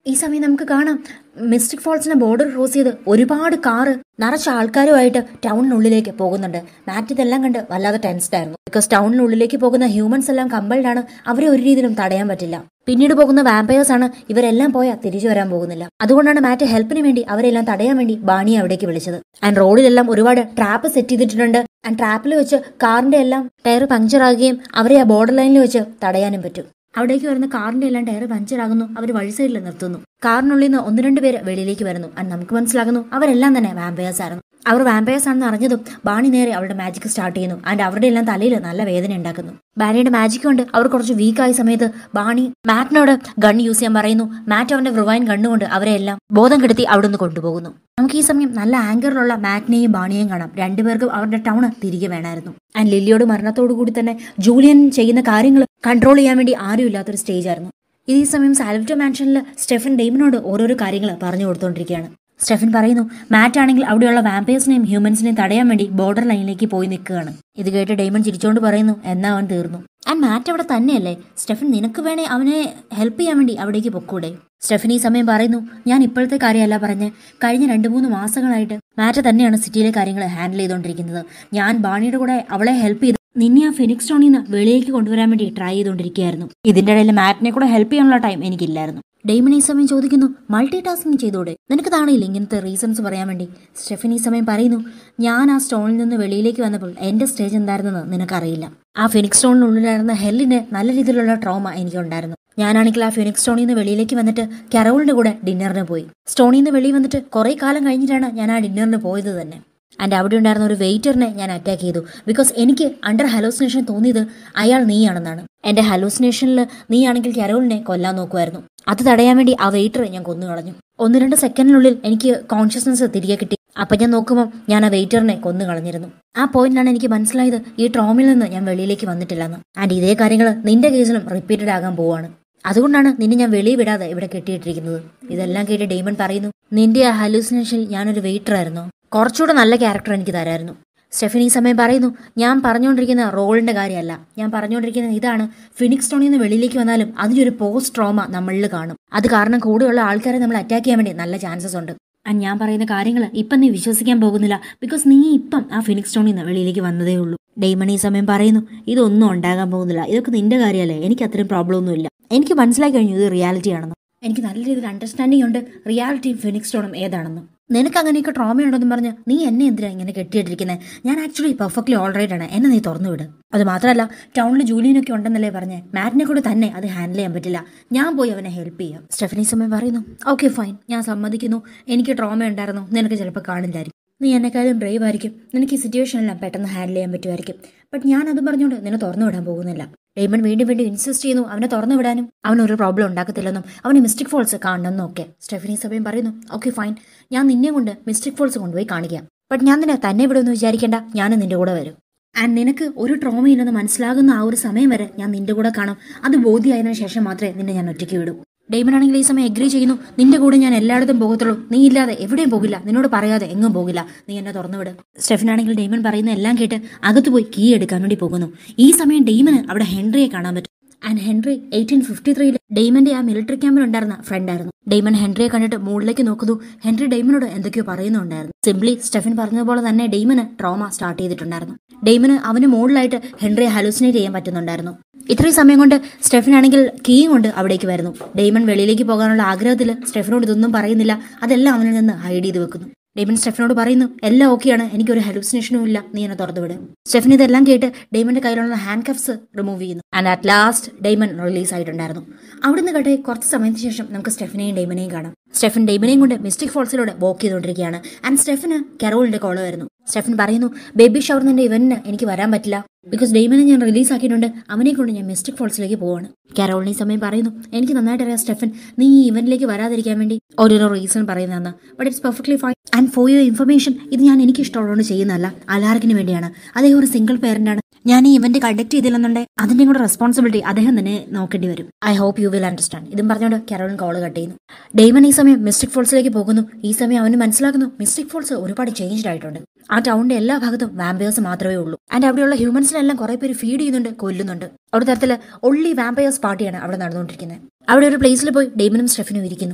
ഈ സമയം നമുക്ക് കാണാം മിസ്റ്റിക് ഫോൾസിന്റെ ബോർഡർ ക്രോസ് ചെയ്ത് ഒരുപാട് കാറ് നിറച്ച ആൾക്കാരുമായിട്ട് ടൗണിനുള്ളിലേക്ക് പോകുന്നുണ്ട് മാറ്റ് ഇതെല്ലാം കണ്ട് വല്ലാതെ ടെൻസ്ഡ് ആയിരുന്നു ബിക്കോസ് ടൗണിനുള്ളിലേക്ക് പോകുന്ന ഹ്യൂമൻസ് എല്ലാം കമ്പൽഡ് ആണ് അവരെ ഒരു രീതിയിലും തടയാൻ പറ്റില്ല പിന്നീട് പോകുന്ന വാമ്പയേഴ്സ് ആണ് ഇവരെല്ലാം പോയാൽ തിരിച്ചു വരാൻ പോകുന്നില്ല അതുകൊണ്ടാണ് മാറ്റ് ഹെൽപ്പിന് വേണ്ടി അവരെല്ലാം തടയാൻ വേണ്ടി ബാണിയെ അവിടേക്ക് വിളിച്ചത് ആൻഡ് റോഡിലെല്ലാം ഒരുപാട് ട്രാപ്പ് സെറ്റ് ചെയ്തിട്ടുണ്ട് ആൻഡ് ട്രാപ്പിൽ വെച്ച് കാറിന്റെ എല്ലാം ടയർ പഞ്ചർ ആകുകയും അവരെ ആ ബോർഡർ ലൈനിൽ വെച്ച് തടയാനും പറ്റും അവിടേക്ക് വരുന്ന കാറിന്റെ എല്ലാം ടയർ പഞ്ചർ ആകുന്നു അവർ വഴി സൈഡിൽ നിർത്തുന്നു കാറിനുള്ളിൽ നിന്ന് ഒന്ന് രണ്ട് പേര് വെളിയിലേക്ക് വരുന്നു ആൻഡ് നമുക്ക് മനസ്സിലാകുന്നു അവരെല്ലാം തന്നെ വാമ്പയേഴ്സ് ആയിരുന്നു അവർ വാമ്പയേഴ്സ് ആണെന്ന് അറിഞ്ഞതും ബാണി നേരെ അവരുടെ മാജിക് സ്റ്റാർട്ട് ചെയ്യുന്നു ആൻഡ് അവരുടെ എല്ലാം തലയിൽ നല്ല വേദന ഉണ്ടാക്കുന്നു ബാനിയുടെ മാജിക് കൊണ്ട് അവർ കുറച്ച് വീക്കായ സമയത്ത് ബാണി മാറ്റിനോട് ഗൺ യൂസ് ചെയ്യാൻ പറയുന്നു മാറ്റ് അവന്റെ റിവൈൻ കണ്ണുകൊണ്ട് അവരെ എല്ലാം ബോധം കെടുത്തി അവിടുന്ന് കൊണ്ടുപോകുന്നു നമുക്ക് ഈ സമയം നല്ല ആങ്കറിലുള്ള മാറ്റിനെയും ബാണിയെയും കാണാം രണ്ടുപേർക്കും അവരുടെ ടൗണ് തിരികെ വേണമായിരുന്നു ആൻഡ് ലില്ലിയോട് മരണത്തോടു കൂടി തന്നെ ജൂലിയൻ ചെയ്യുന്ന കാര്യങ്ങൾ കൺട്രോൾ ചെയ്യാൻ വേണ്ടി ആരും ഇല്ലാത്തൊരു സ്റ്റേജ് ആയിരുന്നു ഈ സമയം സാൽവിറ്റോ മാൻഷനിൽ സ്റ്റെഫൻ ഡെയ്മനോട് ഓരോരോ കാര്യങ്ങൾ പറഞ്ഞു കൊടുത്തോണ്ടിരിക്കുകയാണ് സ്റ്റെഫൻ പറയുന്നു മാറ്റ് ആണെങ്കിൽ അവിടെയുള്ള വാമ്പേഴ്സിനെയും ഹ്യൂമൻസിനെയും തടയാൻ വേണ്ടി ബോർഡർ ലൈനിലേക്ക് പോയി നിൽക്കുകയാണ് ഇത് കേട്ട് ഡെയ്മൺ ചിരിച്ചോണ്ട് പറയുന്നു എന്നാ അവൻ തീർന്നു ആൻഡ് മാറ്റ് അവിടെ തന്നെയല്ലേ സ്റ്റെഫൻ നിനക്ക് വേണേ അവനെ ഹെൽപ്പ് ചെയ്യാൻ വേണ്ടി അവിടേക്ക് പൊക്കൂടെ സ്റ്റെഫൻ ഈ സമയം പറയുന്നു ഞാൻ ഇപ്പോഴത്തെ കാര്യമല്ല പറഞ്ഞ് കഴിഞ്ഞ രണ്ട് മൂന്ന് മാസങ്ങളായിട്ട് മാറ്റ് തന്നെയാണ് സിറ്റിയിലെ കാര്യങ്ങൾ ഹാൻഡിൽ ചെയ്തുകൊണ്ടിരിക്കുന്നത് ഞാൻ ബാണിയുടെ കൂടെ അവളെ ഹെൽപ്പ് ചെയ്ത് നിന്നെ ആ ഫിനിക്സ് ടൗണിൽ നിന്ന് വെളിയിലേക്ക് കൊണ്ടുവരാൻ വേണ്ടി ട്രൈ ചെയ്തുകൊണ്ടിരിക്കുകയായിരുന്നു ഇതിന്റെ ഇടയിൽ മാറ്റിനെ കൂടെ ഹെൽപ്പ് ചെയ്യാനുള്ള ടൈം എനിക്കില്ലായിരുന്നു ഡെയ്മൺ ഈ സമയം ചോദിക്കുന്നു മൾട്ടി ടാസ്കിങ് ചെയ്തൂടെ നിനക്ക് താണില്ല ഇങ്ങനത്തെ റീസൺസ് പറയാൻ വേണ്ടി സ്റ്റെഫൻ ഈ സമയം പറയുന്നു ഞാൻ ആ സ്റ്റോണിൽ നിന്ന് വെളിയിലേക്ക് വന്നപ്പോൾ എന്റെ സ്റ്റേജ് എന്തായിരുന്നെന്ന് നിനക്കറിയില്ല ആ ഫിനിക്സ് സ്റ്റോണിനുള്ളിലായിരുന്ന ഹെല്ലിന് നല്ല രീതിയിലുള്ള ട്രോമ എനിക്കുണ്ടായിരുന്നു ഞാനാണെങ്കിൽ ആ ഫിനിക്സ് സ്റ്റോണിൽ നിന്ന് വെളിയിലേക്ക് വന്നിട്ട് കരോളിന്റെ കൂടെ ഡിന്നറിന് പോയി സ്റ്റോണിൽ നിന്ന് വെളിയിൽ വന്നിട്ട് കുറെ കാലം കഴിഞ്ഞിട്ടാണ് ഞാൻ ആ ഡിന്നറിന് പോയത് തന്നെ ആൻഡ് അവിടെ ഉണ്ടായിരുന്ന ഒരു വെയിറ്ററിനെ ഞാൻ അറ്റാക്ക് ചെയ്തു ബിക്കോസ് എനിക്ക് അണ്ടർ ഹലോസിനേഷൻ തോന്നിയത് അയാൾ നീയാണെന്നാണ് എന്റെ ഹലോസിനേഷനിൽ നീയാണെങ്കിൽ കരോളിനെ കൊല്ലാൻ നോക്കുമായിരുന്നു അത് തടയാൻ വേണ്ടി ആ വെയിറ്ററെ ഞാൻ കൊന്നു കളഞ്ഞു ഒന്ന് രണ്ട് സെക്കൻഡിനുള്ളിൽ എനിക്ക് കോൺഷ്യസ്നസ് തിരികെ കിട്ടി അപ്പൊ ഞാൻ നോക്കുമ്പോൾ ഞാൻ ആ വെയിറ്ററിനെ കൊന്നു കളഞ്ഞിരുന്നു ആ പോയിന്റിലാണ് എനിക്ക് മനസ്സിലായത് ഈ ട്രോമിൽ നിന്ന് ഞാൻ വെളിയിലേക്ക് വന്നിട്ടില്ലെന്ന് ആൻഡ് ഇതേ കാര്യങ്ങൾ നിന്റെ കേസിലും റിപ്പീറ്റഡ് ആകാൻ പോവാണ് അതുകൊണ്ടാണ് നിന്നെ ഞാൻ വെളിയിൽ വിടാതെ ഇവിടെ കെട്ടിയിട്ടിരിക്കുന്നത് ഇതെല്ലാം കേട്ട് ഡെയ്മൺ പറയുന്നു നിന്റെ ആ ഹലൂസിനേഷനിൽ ഞാനൊരു വെയിറ്റർ ആയിരുന്നു കുറച്ചുകൂടെ നല്ല ക്യാരക്ടർ എനിക്ക് തരായിരുന്നു സ്റ്റെഫൻ ഈ സമയം പറയുന്നു ഞാൻ പറഞ്ഞുകൊണ്ടിരിക്കുന്ന റോളിന്റെ കാര്യമല്ല ഞാൻ പറഞ്ഞുകൊണ്ടിരിക്കുന്നത് ഇതാണ് ഫിനിക്സ് ടോണിൽ നിന്ന് വെളിയിലേക്ക് വന്നാലും അതിനൊരു പോസ്റ്റ് ട്രോമ നമ്മളിൽ കാണും അത് കാരണം കൂടെയുള്ള ആൾക്കാരെ നമ്മൾ അറ്റാക്ക് ചെയ്യാൻ വേണ്ടി നല്ല ചാൻസസ് ഉണ്ട് ആൻഡ് ഞാൻ പറയുന്ന കാര്യങ്ങൾ ഇപ്പം നീ വിശ്വസിക്കാൻ പോകുന്നില്ല ബിക്കോസ് നീ ഇപ്പം ആ ഫിനിക്സ് ടോണിൽ നിന്ന് വെളിയിലേക്ക് വന്നതേ ഉള്ളൂ ഡെയ്മൺ ഈ സമയം പറയുന്നു ഇതൊന്നും ഉണ്ടാകാൻ പോകുന്നില്ല ഇതൊക്കെ നിന്റെ കാര്യമല്ലേ എനിക്ക് അത്രയും പ്രോബ്ലം ഒന്നുമില്ല എനിക്ക് മനസ്സിലായി കഴിഞ്ഞു ഇത് റിയാലിറ്റി ആണെന്ന് എനിക്ക് നല്ല രീതിയിൽ അണ്ടർസ്റ്റാൻഡിംഗ് ഉണ്ട് റിയാലിറ്റിയും ഫിനിക്സ് ടോണും ഏതാണെന്ന് നിനക്ക് അങ്ങനെയൊക്കെ ട്രോമ ഉണ്ടെന്ന് പറഞ്ഞ് നീ എന്നെ എന്തിനാ ഇങ്ങനെ കെട്ടിയിട്ടിരിക്കുന്നത് ഞാൻ ആക്ച്വലി പെർഫെക്റ്റ്ലി ഓൾറൈറ്റ് ആണ് എന്നെ നീ തുറന്നു വിട് അത് മാത്രമല്ല ടൗണിൽ ജൂലിയനൊക്കെ ഉണ്ടെന്നല്ലേ പറഞ്ഞേ മാറ്റിനെ കൂടെ തന്നെ അത് ഹാൻഡിൽ ചെയ്യാൻ പറ്റില്ല ഞാൻ പോയി അവനെ ഹെൽപ്പ് ചെയ്യാം സ്റ്റെഫനി സമയം പറയുന്നു ഓക്കെ ഫൈൻ ഞാൻ സമ്മതിക്കുന്നു എനിക്ക് ട്രോമ ഉണ്ടായിരുന്നു നിനക്ക് ചിലപ്പോൾ കാണില്ലായിരിക്കും നീ എന്നെക്കാളും ബ്രേവ് ആയിരിക്കും നിനക്ക് ഈ സിറ്റുവേഷനെല്ലാം പെട്ടെന്ന് ഹാൻഡിൽ ചെയ്യാൻ പറ്റുമായിരിക്കും ബട്ട് ഞാൻ അത് പറഞ്ഞുകൊണ്ട് നിന്നെ തുറന്നു വിടാൻ പോകുന്നില്ല ഡെയ്മൺ വീണ്ടും വീണ്ടും ഇൻസിസ്റ്റ് ചെയ്യുന്നു അവനെ തുറന്നു വിടാനും അവൻ ഒരു പ്രോബ്ലം ഉണ്ടാക്കത്തില്ലെന്നും അവന് മിസ്റ്റേക്ക് ഫോൾസ് കാണണമെന്നും ഒക്കെ സ്റ്റെഫനി സമയം പറയുന്നു ഓക്കെ ഫൈൻ ഞാൻ നിന്നെ കൊണ്ട് മിസ്റ്റേക്ക് ഫോൾസ് കൊണ്ടുപോയി കാണിക്കാം ബട്ട് ഞാൻ നിന്നെ തന്നെ വിടുമെന്ന് വിചാരിക്കേണ്ട ഞാനും നിന്റെ കൂടെ വരും ആൻഡ് നിനക്ക് ഒരു ട്രോമയില്ലെന്ന് മനസ്സിലാകുന്ന ആ ഒരു സമയം വരെ ഞാൻ നിന്റെ കൂടെ കാണും അത് ബോധ്യമായതിനു ശേഷം മാത്രമേ നിന്നെ ഞാൻ ഒറ്റയ്ക്ക് വിടൂ ഡെയ്മൺ ആണെങ്കിൽ ഈ സമയം എഗ്രി ചെയ്യുന്നു നിന്റെ കൂടെ ഞാൻ എല്ലായിടത്തും പോകത്തുള്ളൂ നീ ഇല്ലാതെ എവിടെയും പോകില്ല നിന്നോട് പറയാതെ എങ്ങും പോകില്ല നീ എന്നെ തുറന്നു വിട് സ്റ്റെഫൻ ആണെങ്കിൽ ഡെയ്മൺ പറയുന്ന എല്ലാം കേട്ട് അകത്ത് പോയി കീ എടുക്കാൻ വേണ്ടി പോകുന്നു ഈ സമയം ഡെയ്മന് അവിടെ ഹെൻറിയെ കാണാൻ പറ്റും ആൻഡ് ഹെൻറി എയ്റ്റീൻ ഫിഫ്റ്റി ത്രീയിൽ ഡെയ്മന്റെ ആ മിലിറ്ററി ക്യാമ്പിൽ ഉണ്ടായിരുന്ന ഫ്രണ്ട് ആയിരുന്നു ഡെയ്മൺ ഹെൻറിയെ കണ്ടിട്ട് മുകളിലേക്ക് നോക്കുന്നു ഹെൻറി ഡെയ്മനോട് എന്തൊക്കെയോ പറയുന്നുണ്ടായിരുന്നു സിംപ്ലി സ്റ്റെഫൻ പറഞ്ഞതുപോലെ തന്നെ ഡെയ്മന് ട്രോമ സ്റ്റാർട്ട് ചെയ്തിട്ടുണ്ടായിരുന്നു ഡെയ്മന് അവന് മുകളിലായിട്ട് ഹെൻറിയെ ഹലൂസിനേറ്റ് ചെയ്യാൻ പറ്റുന്നുണ്ടായിരുന്നു ഇത്രയും സമയം കൊണ്ട് സ്റ്റെഫൻ ആണെങ്കിൽ കീയും കൊണ്ട് അവിടേക്ക് വരുന്നു ഡെയ്മൺ വെളിയിലേക്ക് പോകാനുള്ള ആഗ്രഹത്തിൽ സ്റ്റെഫനോട് ഇതൊന്നും പറയുന്നില്ല അതെല്ലാം അവനിൽ നിന്ന് ഹൈഡ് ചെയ്ത് വെക്കുന്നു ഡെയ്മൺ സ്റ്റെഫനോട് പറയുന്നു എല്ലാം ഓക്കെയാണ് എനിക്കൊരു ഹലൂസിനേഷനും ഇല്ല നീ എന്നെ തുറന്നു വിട് സ്റ്റെഫൻ ഇതെല്ലാം കേട്ട് ഡെയ്മന്റെ കയ്യിലുള്ള ഹാൻഡ് കഫ്സ് റിമൂവ് ചെയ്യുന്നു and at last Damon release ആയിട്ടുണ്ടായിരുന്നു അവിടുന്ന് കേട്ടെ കുറച്ച് സമയത്തിന് ശേഷം നമുക്ക് സ്റ്റെഫനെയും ഡെയ്മനെയും കാണാം സ്റ്റെഫൻ ഡെയ്മനെയും കൊണ്ട് മിസ്റ്റിക് ഫോൾസിലൂടെ വാക്ക് ചെയ്തുകൊണ്ടിരിക്കുകയാണ് ആൻഡ് സ്റ്റെഫന് കരോളിന്റെ കോള് വരുന്നു സ്റ്റെഫൻ പറയുന്നു ബേബി ഷവർ നിന്റെ ഇവന്റിന് എനിക്ക് വരാൻ പറ്റില്ല ബിക്കോസ് ഡെയ്മനെ ഞാൻ റിലീസ് ആക്കിയിട്ടുണ്ട് അവനെ കൊണ്ട് ഞാൻ മിസ്റ്റിക് ഫോൾസിലേക്ക് പോവാണ് കരോളിന് ഈ സമയം പറയുന്നു എനിക്ക് നന്നായിട്ട് അറിയാം സ്റ്റെഫൻ നീ ഈ ഇവന്റിലേക്ക് വരാതിരിക്കാൻ വേണ്ടി ഓരോരോ റീസൺ പറയുന്നതെന്ന് but it's perfectly fine and for your information ഇത് ഞാൻ എനിക്ക് ഇഷ്ടമുള്ളതുകൊണ്ട് ചെയ്യുന്നതല്ല അലാർക്കിന് വേണ്ടിയാണ് അദ്ദേഹം ഒരു സിംഗിൾ പേരന്റ് ആണ് ഞാൻ ഈ ഇവന്റ് കണ്ടക്ട് ചെയ്തില്ലെന്നുണ്ടെങ്കിൽ അതിന്റെ കൂടെ റെസ്പോൺസിബിലിറ്റി അദ്ദേഹം തന്നെ നോക്കേണ്ടി വരും I hope you will understand ഇതും പറഞ്ഞുകൊണ്ട് കരോളിൻ കോൾ കട്ട് ചെയ്യുന്നു ഡെയ്മൺ ഈ സമയം മിസ്റ്റിക് ഫോൾസിലേക്ക് പോകുന്നു ഈ സമയം അവന് മനസ്സിലാക്കുന്നു മിസ്റ്റിക് ഫോൾസ് ഒരുപാട് ചേഞ്ച്ഡ് ആയിട്ടുണ്ട് ആ ടൗണിന്റെ എല്ലാ ഭാഗത്തും വാമ്പയേഴ്സ് മാത്രമേ ഉള്ളൂ ആൻഡ് അവിടെയുള്ള ഹ്യൂമൻസിനെല്ലാം കുറെ പേര് ഫീഡ് ചെയ്യുന്നുണ്ട് കൊല്ലുന്നുണ്ട് ഒരു തരത്തില് ഒള്ളി വാമ്പയേഴ്സ് പാർട്ടിയാണ് അവിടെ നടന്നുകൊണ്ടിരിക്കുന്നത് അവിടെ ഒരു പ്ലേസിൽ പോയി ഡെയ്മനും സ്റ്റെഫനും ഇരിക്കുന്നു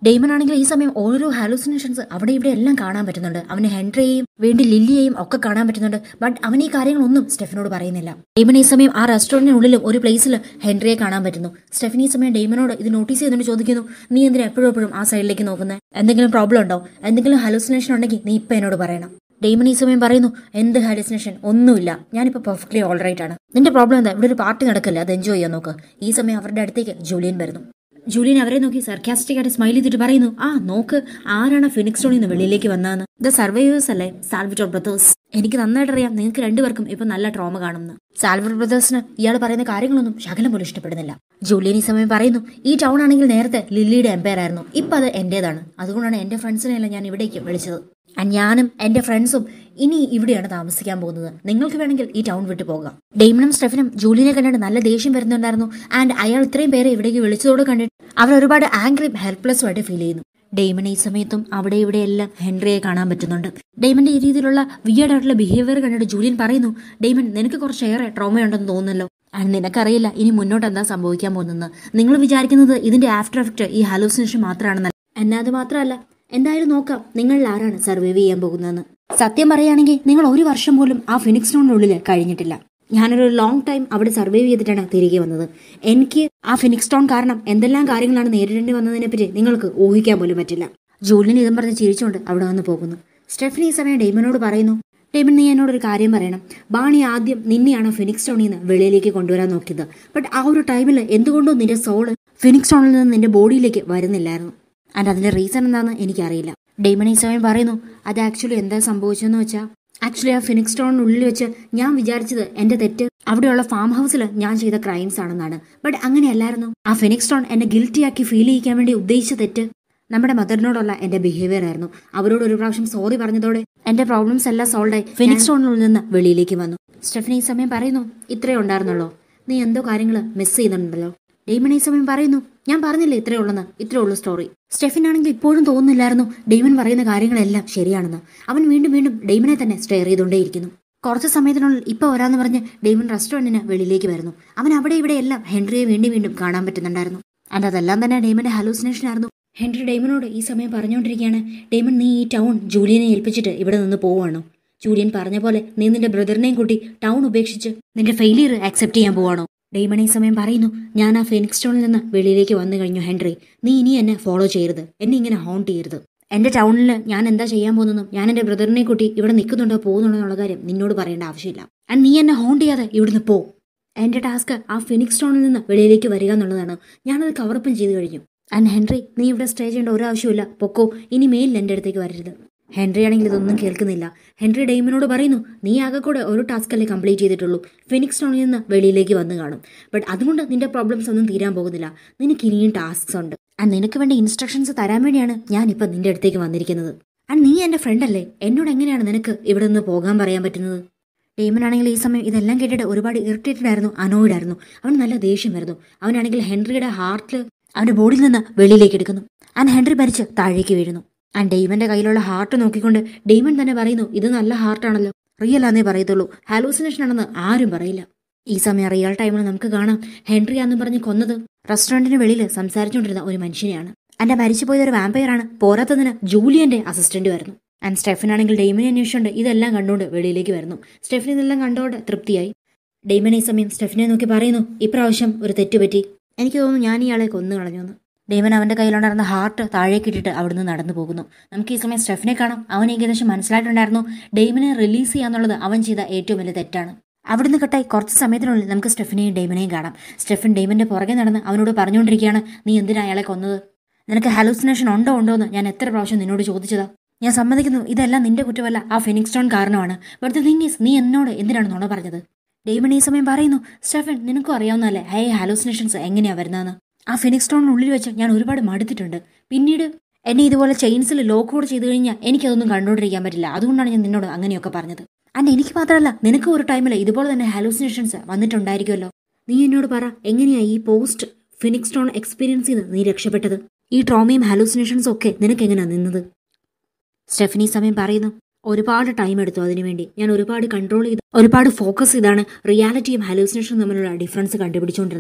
ഡെയ്മൺ ആണെങ്കിൽ ഈ സമയം ഓരോ ഹാലൂസിനേഷൻസ് അവിടെ ഇവിടെ എല്ലാം കാണാൻ പറ്റുന്നുണ്ട് അവന് ഹെൻറിയെയും വേണ്ടി ലില്ലിയെയും ഒക്കെ കാണാൻ പറ്റുന്നുണ്ട് ബട്ട് അവൻ ഈ കാര്യങ്ങളൊന്നും സ്റ്റെഫിനോട് പറയുന്നില്ല ഡെയ്മൺ ഈ സമയം ആ റെസ്റ്റോറന്റിനുള്ളിലും ഒരു പ്ലേസിൽ ഹെൻറിയെ കാണാൻ പറ്റുന്നു സ്റ്റെഫിൻ ഈ സമയം ഡെയ്മനോട് ഇത് നോട്ടീസ് ചെയ്തുകൊണ്ട് ചോദിക്കുന്നു നീ എന്തിനാ എപ്പോഴും എപ്പോഴും ആ സൈഡിലേക്ക് നോക്കുന്നത് എന്തെങ്കിലും പ്രോബ്ലം ഉണ്ടോ എന്തെങ്കിലും ഹലൂസിനേഷൻ ഉണ്ടെങ്കിൽ നീ ഇപ്പൊ എന്നോട് പറയണം ഡെയ്മൺ ഈ സമയം പറയുന്നു എന്ത് ഹാലൂസിനേഷൻ ഒന്നുമില്ല ഞാനിപ്പോൾ പെർഫെക്റ്റ്ലി ഓൾ റൈറ്റ് ആണ് നിന്റെ പ്രോബ്ലം എന്താ ഇവിടെ ഒരു പാർട്ടി നടക്കില്ല അത് എൻജോയ് ചെയ്യാൻ നോക്ക് ഈ സമയം അവരുടെ അടുത്തേക്ക് ജൂലിയൻ വരുന്നു ജൂലിയൻ അവരെ നോക്കി സർക്കാസ്റ്റിക് ആയിട്ട് സ്മൈൽ ചെയ്തിട്ട് പറയുന്നു ആ നോക്ക് ആരാണ് ഫിനിക്സ് ടോണിൽ നിന്ന് വെളിയിലേക്ക് വന്നതെന്ന് ദ സർവൈവേഴ്സ് അല്ലേ സാൽവിറ്റോർ ബ്രദേഴ്സ് എനിക്ക് നന്നായിട്ട് അറിയാം നിങ്ങൾക്ക് രണ്ടുപേർക്കും ഇപ്പൊ നല്ല ട്രോമ കാണുന്നു സാൽവർ ബ്രദേഴ്സിന് ഇയാൾ പറയുന്ന കാര്യങ്ങളൊന്നും ശകലം പോലും ഇഷ്ടപ്പെടുന്നില്ല ജൂലിയൻ ഈ സമയം പറയുന്നു ഈ ടൗൺ ആണെങ്കിൽ നേരത്തെ ലില്ലിയുടെ എംപയർ ആയിരുന്നു ഇപ്പൊ അത് എന്റേതാണ് അതുകൊണ്ടാണ് എന്റെ ഫ്രണ്ട്സിനെല്ലാം ഞാൻ ഇവിടേക്ക് വിളിച്ചത് And ഞാനും എന്റെ ഫ്രണ്ട്സും ഇനി ഇവിടെയാണ് താമസിക്കാൻ പോകുന്നത് നിങ്ങൾക്ക് വേണമെങ്കിൽ ഈ ടൗൺ വിട്ടു പോകാം ഡെയ്മനും സ്റ്റെഫനും ജൂലിയനെ കണ്ടിട്ട് നല്ല ദേഷ്യം വരുന്നുണ്ടായിരുന്നു ആൻഡ് അയാൾ ഇത്രയും പേരെ ഇവിടേക്ക് വിളിച്ചതോട് കണ്ടിട്ട് അവർ ഒരുപാട് ആംഗ്രിയും ഹെൽപ്ലെസ്സും ആയിട്ട് ഫീൽ ചെയ്യുന്നു ഡെയ്മൺ ഈ സമയത്തും അവിടെ ഇവിടെ എല്ലാം ഹെൻറിയെ കാണാൻ പറ്റുന്നുണ്ട് ഡെയ്മന്റെ ഈ രീതിയിലുള്ള വിയേഡ് ആയിട്ടുള്ള ബിഹേവിയർ കണ്ടിട്ട് ജൂലിയൻ പറയുന്നു ഡെയ്മൺ നിനക്ക് കുറച്ചേറെ ട്രോമയുണ്ടെന്ന് തോന്നുന്നല്ലോ ആൻഡ് നിനക്കറിയില്ല ഇനി മുന്നോട്ട് എന്താ സംഭവിക്കാൻ പോകുന്നത് നിങ്ങൾ വിചാരിക്കുന്നത് ഇതിന്റെ ആഫ്റ്റർ എഫക്റ്റ് ഈ ഹലൂസിനേഷൻ മാത്രമാണെന്നല്ല എന്നാൽ അത് മാത്രമല്ല എന്തായാലും നോക്കാം നിങ്ങളിൽ ആരാണ് സർവൈവ് ചെയ്യാൻ പോകുന്നതെന്ന് സത്യം പറയുകയാണെങ്കിൽ നിങ്ങൾ ഒരു വർഷം പോലും ആ ഫിനിക്സ് ടൗണിനുള്ളിൽ കഴിഞ്ഞിട്ടില്ല ഞാനൊരു ലോങ് ടൈം അവിടെ സർവൈവ് ചെയ്തിട്ടാണ് തിരികെ വന്നത് എനിക്ക് ആ ഫിനിക്സ് ടൗൺ കാരണം എന്തെല്ലാം കാര്യങ്ങളാണ് നേരിടേണ്ടി വന്നതിനെ പറ്റി നിങ്ങൾക്ക് ഊഹിക്കാൻ പോലും പറ്റില്ല ജൂലിയൻ ഇതും പറഞ്ഞ് ചിരിച്ചുകൊണ്ട് അവിടെ വന്ന് പോകുന്നു സ്റ്റെഫിനി ഈ സമയം ഡെയ്മനോട് പറയുന്നു ഡെയ്മൻ നീ എന്നോടൊരു കാര്യം പറയണം ബാണി ആദ്യം നിന്നെയാണ് ഫിനിക്സ് ടൗണിൽ നിന്ന് വെളിയിലേക്ക് കൊണ്ടുവരാൻ നോക്കിയത് ബട്ട് ആ ഒരു ടൈമിൽ എന്തുകൊണ്ടോ നിന്റെ സോള് ഫിനിക്സ് ടൗണിൽ നിന്ന് നിന്റെ ബോഡിയിലേക്ക് വരുന്നില്ലായിരുന്നു ആൻഡ് അതിന്റെ റീസൺ എന്താണെന്ന് എനിക്കറിയില്ല ഡെയ്മൺ ഈ സമയം പറയുന്നു അത് ആക്ച്വലി എന്താ സംഭവിച്ചതെന്ന് വെച്ചാൽ ആക്ച്വലി ആ ഫിനിക്സ് ടൗണിനുള്ളിൽ വെച്ച് ഞാൻ വിചാരിച്ചത് എന്റെ തെറ്റ് അവിടെയുള്ള ഫാം ഹൗസിൽ ഞാൻ ചെയ്ത ക്രൈംസ് ആണെന്നാണ് ബട്ട് അങ്ങനെയല്ലായിരുന്നു ആ ഫിനിക്സ് ടൗൺ എന്നെ ഗിൽറ്റിയാക്കി ഫീൽ ചെയ്യിക്കാൻ വേണ്ടി ഉദ്ദേശിച്ച തെറ്റ് നമ്മുടെ മദറിനോടുള്ള എന്റെ ബിഹേവിയർ ആയിരുന്നു അവരോട് ഒരു പ്രാവശ്യം സോറി പറഞ്ഞതോടെ എന്റെ പ്രോബ്ലംസ് എല്ലാം സോൾവ് ആയി ഫിനിക്സ് ടൗണിൽ നിന്ന് വെളിയിലേക്ക് വന്നു സ്റ്റെഫനി ഈ സമയം പറയുന്നു ഇത്രേ ഉണ്ടായിരുന്നുള്ളൂ നീ എന്തോ കാര്യങ്ങൾ മിസ് ചെയ്യുന്നുണ്ടല്ലോ ഡെയ്മൺ ഈ സമയം പറയുന്നു ഞാൻ പറഞ്ഞില്ലേ ഇത്രേ ഉള്ളെന്ന് ഇത്രേ ഉള്ളൂ സ്റ്റോറി സ്റ്റെഫിൻ ആണെങ്കിൽ ഇപ്പോഴും തോന്നുന്നില്ലായിരുന്നു ഡെയ്മൺ പറയുന്ന കാര്യങ്ങളെല്ലാം ശരിയാണെന്ന് അവൻ വീണ്ടും വീണ്ടും ഡെയ്മനെ തന്നെ സ്റ്റെയർ ചെയ്തുകൊണ്ടേയിരിക്കുന്നു കുറച്ച് സമയത്തിനുള്ളിൽ ഇപ്പൊ വരാന്ന് പറഞ്ഞ് ഡെയ്മൺ റെസ്റ്റോറന്റിന് വെളിയിലേക്ക് വരുന്നു അവൻ അവിടെ ഇവിടെ എല്ലാം ഹെൻറിയെ വീണ്ടും വീണ്ടും കാണാൻ പറ്റുന്നുണ്ടായിരുന്നു ആൻഡ് അതെല്ലാം തന്നെ ഡെയ്മന്റെ ഹാലൂസിനേഷൻ ആയിരുന്നു ഹെൻറി ഡെയ്മനോട് ഈ സമയം പറഞ്ഞുകൊണ്ടിരിക്കുകയാണ് ഡെയ്മൺ നീ ഈ ടൗൺ ജൂലിയനെ ഏൽപ്പിച്ചിട്ട് ഇവിടെ നിന്ന് പോവാണോ ജൂലിയൻ പറഞ്ഞ പോലെ നീ നിന്റെ ബ്രദറിനെയും കൂട്ടി ടൗൺ ഉപേക്ഷിച്ച് നിന്റെ ഫെയിലിയർ ആക്സെപ്റ്റ് ചെയ്യാൻ പോവാണോ ഡെയ്മൺ ഈ സമയം പറയുന്നു ഞാൻ ആ ഫെനിക്സ് ടൗണിൽ നിന്ന് വെളിയിലേക്ക് വന്നു കഴിഞ്ഞു ഹെൻറി നീ ഇനി എന്നെ ഫോളോ ചെയ്യരുത് എന്നെ ഇങ്ങനെ ഹോണ്ട് ചെയ്യരുത് എന്റെ ടൗണിൽ ഞാൻ എന്താ ചെയ്യാൻ പോകുന്നതും ഞാൻ എന്റെ ബ്രദറിനെ കൂട്ടി ഇവിടെ നിൽക്കുന്നുണ്ടോ പോകുന്നുണ്ടോ എന്നുള്ള കാര്യം നിന്നോട് പറയേണ്ട ആവശ്യമില്ല ആൻഡ് നീ എന്നെ ഹോണ്ട് ചെയ്യാതെ ഇവിടുന്ന് പോ എന്റെ ടാസ്ക് ആ ഫിനിക്സ് ടൗണിൽ നിന്ന് വെളിയിലേക്ക് വരിക എന്നുള്ളതാണ് ഞാനത് കവറപ്പും ചെയ്തു കഴിഞ്ഞു ആൻഡ് ഹെൻറി നീ ഇവിടെ സ്റ്റേ ചെയ്യേണ്ട ഒരു ആവശ്യമില്ല പൊക്കോ ഇനി മെയിലിൽ എൻ്റെ അടുത്തേക്ക് വരരുത് ഹെൻറി ആണെങ്കിൽ ഇതൊന്നും കേൾക്കുന്നില്ല ഹെൻറി ഡെയ്മനോട് പറയുന്നു നീ ആകെ കൂടെ ഒരു ടാസ്ക് അല്ലേ കംപ്ലീറ്റ് ചെയ്തിട്ടുള്ളൂ ഫിനിക്സ് ടൗണിൽ നിന്ന് വെളിയിലേക്ക് വന്ന് കാണും ബട്ട് അതുകൊണ്ട് നിന്റെ പ്രോബ്ലംസ് ഒന്നും തീരാൻ പോകുന്നില്ല നിനക്ക് ഇനിയും ടാസ്ക്സ് ഉണ്ട് ആൻഡ് നിനക്ക് വേണ്ട ഇൻസ്ട്രക്ഷൻസ് തരാൻ വേണ്ടിയാണ് ഞാൻ ഇപ്പം നിന്റെ അടുത്തേക്ക് വന്നിരിക്കുന്നത് ആൻഡ് നീ എൻ്റെ ഫ്രണ്ട് അല്ലേ എന്നോട് എങ്ങനെയാണ് നിനക്ക് ഇവിടെ നിന്ന് പോകാൻ പറയാൻ പറ്റുന്നത് ഡെയ്മൻ ആണെങ്കിൽ ഈ സമയം ഇതെല്ലാം കേട്ടിട്ട് ഒരുപാട് ഇറിറ്റേറ്റഡ് ആയിരുന്നു അനോയിഡ് ആയിരുന്നു അവൻ നല്ല ദേഷ്യം വരുന്നു അവനാണെങ്കിൽ ഹെൻറിയുടെ ഹാർട്ടിൽ അവന്റെ ബോഡിയിൽ നിന്ന് വെളിയിലേക്ക് എടുക്കുന്നു ആൻഡ് ഹെൻറി മരിച്ച് താഴേക്ക് വീഴുന്നു ആൻഡ് ഡെയ്മന്റെ കയ്യിലുള്ള ഹാർട്ട് നോക്കിക്കൊണ്ട് ഡെയ്മൻ തന്നെ പറയുന്നു ഇത് നല്ല ഹാർട്ടാണല്ലോ റിയൽ ആന്നേ പറയത്തുള്ളൂ ഹാലൂസിനേഷൻ ആണെന്ന് ആരും പറയില്ല ഈ സമയം റിയൽ ടൈമിൽ നമുക്ക് കാണാം ഹെൻറി ആണെന്ന് പറഞ്ഞ് കൊന്നത് റെസ്റ്റോറന്റിന് വെളിയിൽ സംസാരിച്ചുകൊണ്ടിരുന്ന ഒരു മനുഷ്യനെയാണ് എന്റെ മരിച്ചുപോയത് ഒരു വാമ്പയറാണ് പോരാത്തതിന് ജൂലിയന്റെ അസിസ്റ്റന്റ് വരുന്നു ആൻഡ് സ്റ്റെഫൻ ആണെങ്കിൽ ഡെയ്മനെ അന്വേഷിച്ചുകൊണ്ട് ഇതെല്ലാം കണ്ടുകൊണ്ട് വെളിയിലേക്ക് വരുന്നു സ്റ്റെഫൻ ഇതെല്ലാം കണ്ടോണ്ട് തൃപ്തിയായി ഡെയ്മൻ ഈ സമയം സ്റ്റെഫിനെ നോക്കി പറയുന്നു ഇപ്രാവശ്യം ഒരു തെറ്റുപറ്റി എനിക്ക് തോന്നുന്നു ഞാൻ ഇയാളെ കൊന്നു കളഞ്ഞു എന്ന് ഡെയ്മൻ അവന്റെ കയ്യിലുണ്ടായിരുന്ന ഹാർട്ട് താഴേക്ക് ഇട്ടിട്ട് അവിടുന്ന് നടന്നു പോകുന്നു നമുക്ക് ഈ സമയം സ്റ്റെഫിനെ കാണാം അവൻ ഏകദേശം മനസ്സിലായിട്ടുണ്ടായിരുന്നു ഡെയ്മനെ റിലീസ് ചെയ്യാന്നുള്ളത് അവൻ ചെയ്ത ഏറ്റവും വലിയ തെറ്റാണ് അവിടുന്ന് കട്ടായി കുറച്ച് സമയത്തിനുള്ളിൽ നമുക്ക് സ്റ്റെഫിനെയും ഡെയ്മനെയും കാണാം സ്റ്റെഫിൻ ഡെയ്മന്റെ പുറകെ നടന്ന് അവനോട് പറഞ്ഞുകൊണ്ടിരിക്കുകയാണ് നീ എന്തിനാ അയാളെ കൊന്നത് നിനക്ക് ഹാലൂസിനേഷൻ ഉണ്ടോ ഉണ്ടോ എന്ന് ഞാൻ എത്ര പ്രാവശ്യം നിന്നോട് ചോദിച്ചതാ ഞാൻ സമ്മതിക്കുന്നു ഇതെല്ലാം നിന്റെ കുറ്റമല്ല ആ ഫിനിക്സ് സ്റ്റോൺ കാരണമാണ് ബട്ട് ദ തിങ് ഈസ് നീ എന്നോട് എന്തിനാണ് നുണ പറഞ്ഞത് ഡെയ്മൺ ഈ സമയം പറയുന്നു സ്റ്റെഫൻ നിനക്കും അറിയാവുന്നതല്ലേ ഹേ ഹാലൂസിനേഷൻസ് എങ്ങനെയാ വരുന്നതെന്ന് ആ ഫിനിക്സ് സ്റ്റോണിനുള്ളിൽ വെച്ച് ഞാൻ ഒരുപാട് മടുത്തിട്ടുണ്ട് പിന്നീട് എന്നെ ഇതുപോലെ ചെയിൻസിൽ ലോക്ക് കൂടെ ചെയ്തു കഴിഞ്ഞാൽ എനിക്കതൊന്നും കണ്ടുകൊണ്ടിരിക്കാൻ പറ്റില്ല അതുകൊണ്ടാണ് ഞാൻ നിന്നോട് അങ്ങനെയൊക്കെ പറഞ്ഞത് ആൻഡ് എനിക്ക് മാത്രമല്ല നിനക്ക് ഒരു ടൈമിൽ ഇതുപോലെ തന്നെ ഹാലൂസിനേഷൻസ് വന്നിട്ടുണ്ടായിരിക്കുമല്ലോ നീ എന്നോട് പറ എങ്ങനെയാ ഈ പോസ്റ്റ് ഫിനിക്സ് സ്റ്റോൺ എക്സ്പീരിയൻസ് ചെയ്ത് നീ രക്ഷപ്പെട്ടത് ഈ ട്രോമയും ഹാലൂസിനേഷൻസും ഒക്കെ നിനക്ക് എങ്ങനെയാ നിന്നത് സ്റ്റെഫനി സമയം പറയുന്നു ഒരുപാട് ടൈം എടുത്തു അതിനുവേണ്ടി ഞാൻ ഒരുപാട് കൺട്രോൾ ചെയ്ത് ഒരുപാട് ഫോക്കസ് ചെയ്താണ് റിയാലിറ്റിയും ഹാലൂസിനേഷനും തമ്മിലുള്ള ഡിഫറൻസ് കണ്ടുപിടിച്ചുകൊണ്ടിരുന്നത്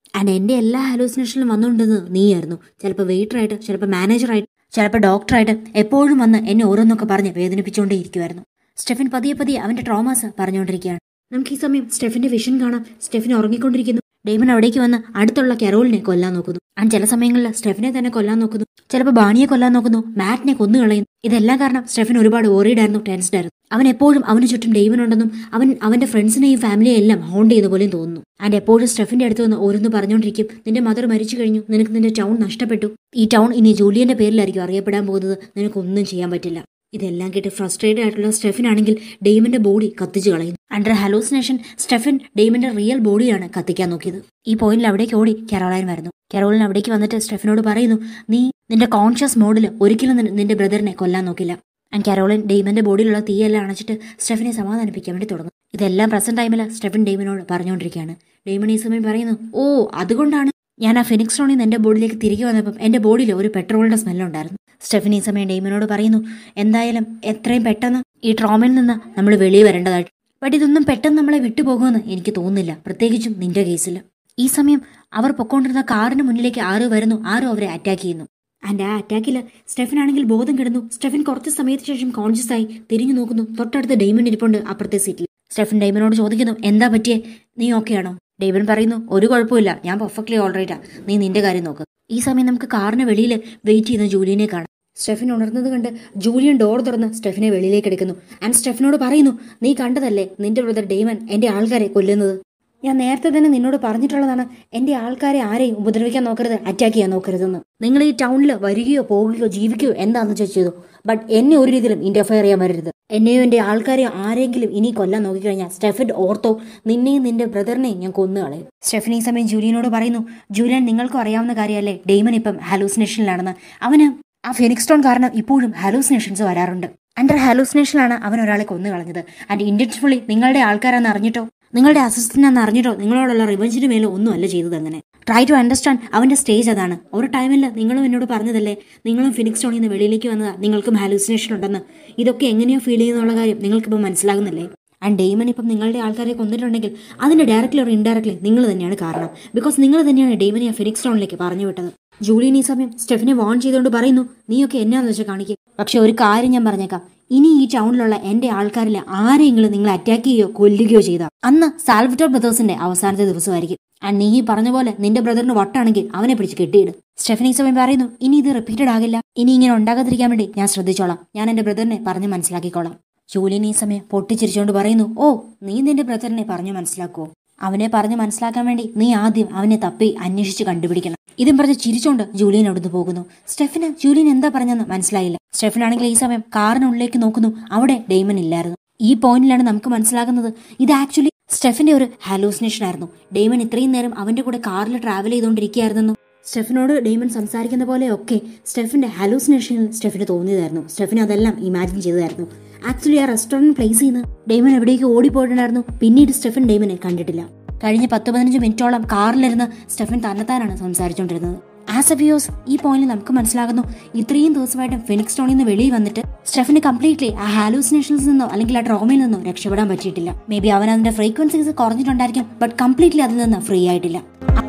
ആൻഡ് എൻ്റെ എല്ലാ ഹാലൂസിനേഷനിലും വന്നുകൊണ്ടിരുന്നത് നീയായിരുന്നു ചിലപ്പോൾ വെയിറ്ററായിട്ട് ചിലപ്പോൾ മാനേജറായിട്ട് ചിലപ്പോൾ ഡോക്ടറായിട്ട് എപ്പോഴും വന്ന് എന്നെ ഓരോന്നൊക്കെ പറഞ്ഞ് വേദനിപ്പിച്ചുകൊണ്ടേ ഇരിക്കുമായിരുന്നു സ്റ്റെഫിൻ പതിയെ പതിയെ അവൻ്റെ ട്രോമാസ് പറഞ്ഞുകൊണ്ടിരിക്കുകയാണ് നമുക്ക് ഈ സമയം സ്റ്റെഫിന്റെ വിഷൻ കാണാം സ്റ്റെഫിൻ ഉറങ്ങിക്കൊണ്ടിരിക്കുന്നു ഡേമൻ അവിടേക്ക് വന്ന് അടുത്തുള്ള കെറോളിനെ കൊല്ലാൻ നോക്കുന്നു ആൻഡ് ചില സമയങ്ങളിൽ സ്റ്റെഫിനെ തന്നെ കൊല്ലാൻ നോക്കുന്നു ചിലപ്പോൾ ബാണിയെ കൊല്ലാൻ നോക്കുന്നു മാറ്റിനെ കൊന്നു കളയുന്നു ഇതെല്ലാം കാരണം സ്റ്റെഫിൻ ഒരുപാട് ഓറിയിടായിരുന്നു ടെൻസ്ഡ് ആയിരുന്നു അവൻ എപ്പോഴും അവന് ചുറ്റും ഡെയ്മൻ ഉണ്ടെന്നും അവൻ അവന്റെ ഫ്രണ്ട്സിനെയും ഫാമിലിയെയും എല്ലാം ഹോണ്ട് ചെയ്യുന്ന പോലെയും തോന്നുന്നു ആൻഡ് എപ്പോഴും സ്റ്റെഫിന്റെ അടുത്ത് വന്ന് ഓരോന്ന് പറഞ്ഞുകൊണ്ടിരിക്കും നിന്റെ മദർ മരിച്ചു കഴിഞ്ഞു നിനക്ക് നിന്റെ ടൗൺ നഷ്ടപ്പെട്ടു ഈ ടൗൺ ഇനി ജൂലിയന്റെ പേരിലായിരിക്കും അറിയപ്പെടാൻ പോകുന്നത് നിനക്കൊന്നും ചെയ്യാൻ പറ്റില്ല ഇതെല്ലാം കേട്ട് ഫ്രസ്ട്രേറ്റഡ് ആയിട്ടുള്ള സ്റ്റെഫിൻ ആണെങ്കിൽ ഡെയ്മന്റെ ബോഡി കത്തിച്ചു കളയുന്നു അണ്ടർ ഹലൂസിനേഷൻ സ്റ്റെഫിൻ ഡെയ്മന്റെ റിയൽ ബോഡിയാണ് കത്തിക്കാൻ നോക്കിയത് ഈ പോയിന്റിൽ അവിടേക്ക് ഓടി കെറോളൈൻ വരുന്നു കെറോളിൻ അവിടേക്ക് വന്നിട്ട് സ്റ്റെഫിനോട് പറയുന്നു നീ നിന്റെ കോൺഷ്യസ് മോഡിൽ ഒരിക്കലും നിൻ- നിന്റെ ബ്രദറിനെ കൊല്ലാൻ നോക്കില്ല ആൻഡ് കെറോളിൻ ഡെയ്മന്റെ ബോഡിയിലുള്ള തീയെല്ലാം അണച്ചിട്ട് സ്റ്റെഫിനെ സമാധാനിപ്പിക്കാൻ വേണ്ടി തുടങ്ങും ഇതെല്ലാം പ്രസന്റ് ടൈമിൽ സ്റ്റെഫിൻ ഡെയ്മനോട് പറഞ്ഞുകൊണ്ടിരിക്കുകയാണ് ഡെയ്മൺ ഈ സമയം പറയുന്നു ഓ അതുകൊണ്ടാണ് ഞാൻ ആ ഫിനിക്സ് ടോണിൽ നിന്ന് എന്റെ ബോഡിയിലേക്ക് തിരികെ വന്നപ്പം എന്റെ ബോഡിയിൽ ഒരു പെട്രോളിന്റെ സ്മെല്ലുണ്ടായിരുന്നു സ്റ്റെഫിൻ ഈ സമയം ഡെയ്മനോട് പറയുന്നു എന്തായാലും എത്രയും പെട്ടെന്ന് ഈ ട്രോമയിൽ നിന്ന് നമ്മൾ വെളിയിൽ വരേണ്ടതായിട്ട് ബട്ട് ഇതൊന്നും പെട്ടെന്ന് നമ്മളെ വിട്ടുപോകുമെന്ന് എനിക്ക് തോന്നുന്നില്ല പ്രത്യേകിച്ചും നിന്റെ കേസിൽ ഈ സമയം അവർ പൊക്കോണ്ടിരുന്ന കാറിന് മുന്നിലേക്ക് ആരോ വരുന്നു ആരോ അവരെ അറ്റാക്ക് ചെയ്യുന്നു ആൻഡ് ആ അറ്റാക്കിൽ സ്റ്റെഫിൻ ആണെങ്കിൽ ബോധം കിടന്നു സ്റ്റെഫിൻ കുറച്ച് സമയത്തിന് ശേഷം കോൺഷ്യസ് ആയി തിരിഞ്ഞു നോക്കുന്നു തൊട്ടടുത്ത് ഡെയ്മൺ ഇരിപ്പുണ്ട് അപ്പുറത്തെ സീറ്റിൽ സ്റ്റെഫിൻ ഡെയ്മനോട് ചോദിക്കുന്നു എന്താ പറ്റിയേ നീ ഓക്കെ ആണോ ഡെയ്മൻ പറയുന്നു ഒരു കുഴപ്പമില്ല ഞാൻ പെർഫെക്റ്റ്ലി ഓൾറൈറ്റാ നീ നിന്റെ കാര്യം നോക്ക് ഈ സമയം നമുക്ക് കാറിന് വെളിയിൽ വെയിറ്റ് ചെയ്യുന്ന ജൂലിയനെ കാണാം സ്റ്റെഫിൻ ഉണർന്നത് കണ്ട് ജൂലിയൻ ഡോർ തുറന്ന് സ്റ്റെഫിനെ വെളിയിലേക്ക് എടുക്കുന്നു ആൻഡ് സ്റ്റെഫിനോട് പറയുന്നു നീ കണ്ടതല്ലേ നിന്റെ ബ്രദർ ഡെയ്മൻ എന്റെ ആൾക്കാരെ കൊല്ലുന്നത് ഞാൻ നേരത്തെ തന്നെ നിന്നോട് പറഞ്ഞിട്ടുള്ളതാണ് എന്റെ ആൾക്കാരെ ആരെയും ഉപദ്രവിക്കാൻ നോക്കരുത് അറ്റാക്ക് ചെയ്യാൻ നോക്കരുതെന്ന് നിങ്ങൾ ഈ ടൗണിൽ വരികയോ പോകുകയോ ജീവിക്കുകയോ എന്താണെന്ന് വെച്ചാൽ ചെയ്തു ബട്ട് എന്നെ ഒരു രീതിയിലും ഇന്റർഫയർ ചെയ്യാൻ വരരുത് എന്നെയോ എന്റെ ആൾക്കാരെയോ ആരെങ്കിലും ഇനി കൊല്ലാൻ നോക്കിക്കഴിഞ്ഞാൽ സ്റ്റെഫിൻ ഓർത്തോ നിന്നെയും നിന്റെ ബ്രദറിനെയും ഞാൻ കൊന്നുകളയും സ്റ്റെഫിൻ ഈ സമയം ജൂലിയനോട് പറയുന്നു ജൂലിയൻ നിങ്ങൾക്കും അറിയാവുന്ന കാര്യമല്ലേ ഡെയ്മൻ ഇപ്പം ഹാലൂസിനേഷനിലാണെന്ന് അവന് ആ ഫിനിക്സ് സ്റ്റോൺ കാരണം ഇപ്പോഴും ഹാലൂസിനേഷൻസ് വരാറുണ്ട് അണ്ടർ ഹാലൂസിനേഷനിലാണ് അവൻ ഒരാളെ കൊന്നു കളഞ്ഞത് ആൻഡ് ഇന്റൻഷനലി നിങ്ങളുടെ ആൾക്കാരാന്ന് അറിഞ്ഞിട്ടോ നിങ്ങളുടെ അസിസ്റ്റന്റ് അറിഞ്ഞിട്ടോ നിങ്ങളോടുള്ള റിവഞ്ചിന് മേലെ ഒന്നും അല്ല ചെയ്തത് അങ്ങനെ ട്രൈ ടു അണ്ടർസ്റ്റാൻഡ് അവന്റെ സ്റ്റേജ് അതാണ് ഒരു ടൈമിൽ നിങ്ങളും എന്നോട് പറഞ്ഞതല്ലേ നിങ്ങളും ഫിനിക്സ് സ്റ്റോണിൽ നിന്ന് വെളിയിലേക്ക് വന്നതാ നിങ്ങൾക്കും ഹാലൂസിനേഷൻ ഉണ്ടെന്ന് ഇതൊക്കെ എങ്ങനെയോ ഫീൽ ചെയ്യുന്നുള്ള കാര്യം നിങ്ങൾക്കിപ്പോൾ മനസ്സിലാകുന്നില്ലേ ആൻഡ് ഡെയ്മൻ ഇപ്പം നിങ്ങളുടെ ആൾക്കാരെ കൊന്നിട്ടുണ്ടെങ്കിൽ അതിന്റെ ഡയറക്റ്റ്ലി ഓർ ഇൻഡയറക്ട്ലി നിങ്ങൾ തന്നെയാണ് കാരണം ബിക്കോസ് നിങ്ങൾ തന്നെയാണ് ഡെയ്മനെ ആ ഫിനിക്സ് സ്റ്റോണിലേക്ക് പറഞ്ഞു വിട്ടത് ജൂലിയൻ ഈ സമയം സ്റ്റെഫിനെ വാൺ ചെയ്തുകൊണ്ട് പറയുന്നു നീയൊക്കെ എന്നാന്ന് വെച്ചാൽ കാണിക്കുക പക്ഷെ ഒരു കാര്യം ഞാൻ പറഞ്ഞേക്കാം ഇനി ഈ ടൗണിലുള്ള എന്റെ ആൾക്കാരിൽ ആരെങ്കിലും നിങ്ങൾ അറ്റാക്ക് ചെയ്യുകയോ കൊല്ലുകയോ ചെയ്താൽ അന്ന് സാൽവറ്റോർ ബ്രദേഴ്സിന്റെ അവസാനത്തെ ദിവസമായിരിക്കും ആൻഡ് നീ ഈ പറഞ്ഞ പോലെ നിന്റെ ബ്രദറിന് വട്ടാണെങ്കിൽ അവനെ പിടിച്ച് കെട്ടിയിടും സ്റ്റെഫനി ഈ സമയം പറയുന്നു ഇനി ഇത് റിപ്പീറ്റഡ് ആകില്ല ഇനി ഇങ്ങനെ ഉണ്ടാകാതിരിക്കാൻ വേണ്ടി ഞാൻ ശ്രദ്ധിച്ചോളാം ഞാൻ എന്റെ ബ്രദറിനെ പറഞ്ഞ് മനസ്സിലാക്കിക്കോളാം ജൂലിയൻ ഈ സമയം പൊട്ടിച്ചിരിച്ചുകൊണ്ട് പറയുന്നു ഓ നീ നിന്റെ ബ്രദറിനെ പറഞ്ഞു മനസ്സിലാക്കുവോ അവനെ പറഞ്ഞ് മനസ്സിലാക്കാൻ വേണ്ടി നീ ആദ്യം അവനെ തപ്പി അന്വേഷിച്ച് കണ്ടുപിടിക്കണം ഇതും പറഞ്ഞ് ചിരിച്ചോണ്ട് ജൂലിയൻ അവിടുന്ന് പോകുന്നു സ്റ്റെഫിന് ജൂലിയൻ എന്താ പറഞ്ഞെന്ന് മനസ്സിലായില്ല സ്റ്റെഫിൻ ആണെങ്കിൽ ഈ സമയം കാറിനുള്ളിലേക്ക് നോക്കുന്നു അവിടെ ഡെയ്മൻ ഇല്ലായിരുന്നു ഈ പോയിന്റിലാണ് നമുക്ക് മനസ്സിലാകുന്നത് ഇത് ആക്ച്വലി സ്റ്റെഫിന്റെ ഒരു ഹാലൂസിനേഷൻ ആയിരുന്നു ഡെയ്മൻ ഇത്രയും നേരം അവന്റെ കൂടെ കാറിൽ ട്രാവൽ ചെയ്തുകൊണ്ടിരിക്കുകയായിരുന്നു സ്റ്റെഫിനോട് ഡെയ്മൻ സംസാരിക്കുന്ന പോലെയൊക്കെ സ്റ്റെഫിന്റെ ഹാലൂസിനേഷനിൽ സ്റ്റെഫിന് തോന്നിയതായിരുന്നു സ്റ്റെഫിന് അതെല്ലാം ഇമാജിൻ ചെയ്തതായിരുന്നു ആക്ച്വലി ആ റെസ്റ്റോറന്റ് പ്ലേസ് ചെയ്യുന്ന ഡെയ്മൻ എവിടേക്ക് ഓടിപ്പോയിട്ടുണ്ടായിരുന്നു പിന്നീട് സ്റ്റെഫൻ ഡെയ്മനെ കണ്ടിട്ടില്ല കഴിഞ്ഞ പത്ത് പതിനഞ്ച് മിനിറ്റോളം കാറിലിരുന്ന് സ്റ്റെഫൻ തന്നെത്താനാണ് സംസാരിച്ചുകൊണ്ടിരുന്നത് ആസ് എ വ്യൂസ് ഈ പോയിന്റിൽ നമുക്ക് മനസ്സിലാകുന്നു ഇത്രയും ദിവസമായിട്ട് ഫിനിക്സ് ടോണിൽ നിന്ന് വെളിയിൽ വന്നിട്ട് സ്റ്റെഫിന് കംപ്ലീറ്റ്ലി ആ ഹാലൂസിനേഷൻസ് നിന്നോ അല്ലെങ്കിൽ ആ ട്രോമയിൽ നിന്നോ രക്ഷപ്പെടാൻ പറ്റിയിട്ടില്ല മേ ബി അവൻ അതിന്റെ ഫ്രീക്വൻസീസ് കുറഞ്ഞിട്ടുണ്ടായിരിക്കും ബട്ട് കംപ്ലീറ്റ്ലി അതിൽ നിന്ന് ഫ്രീ ആയിട്ടില്ല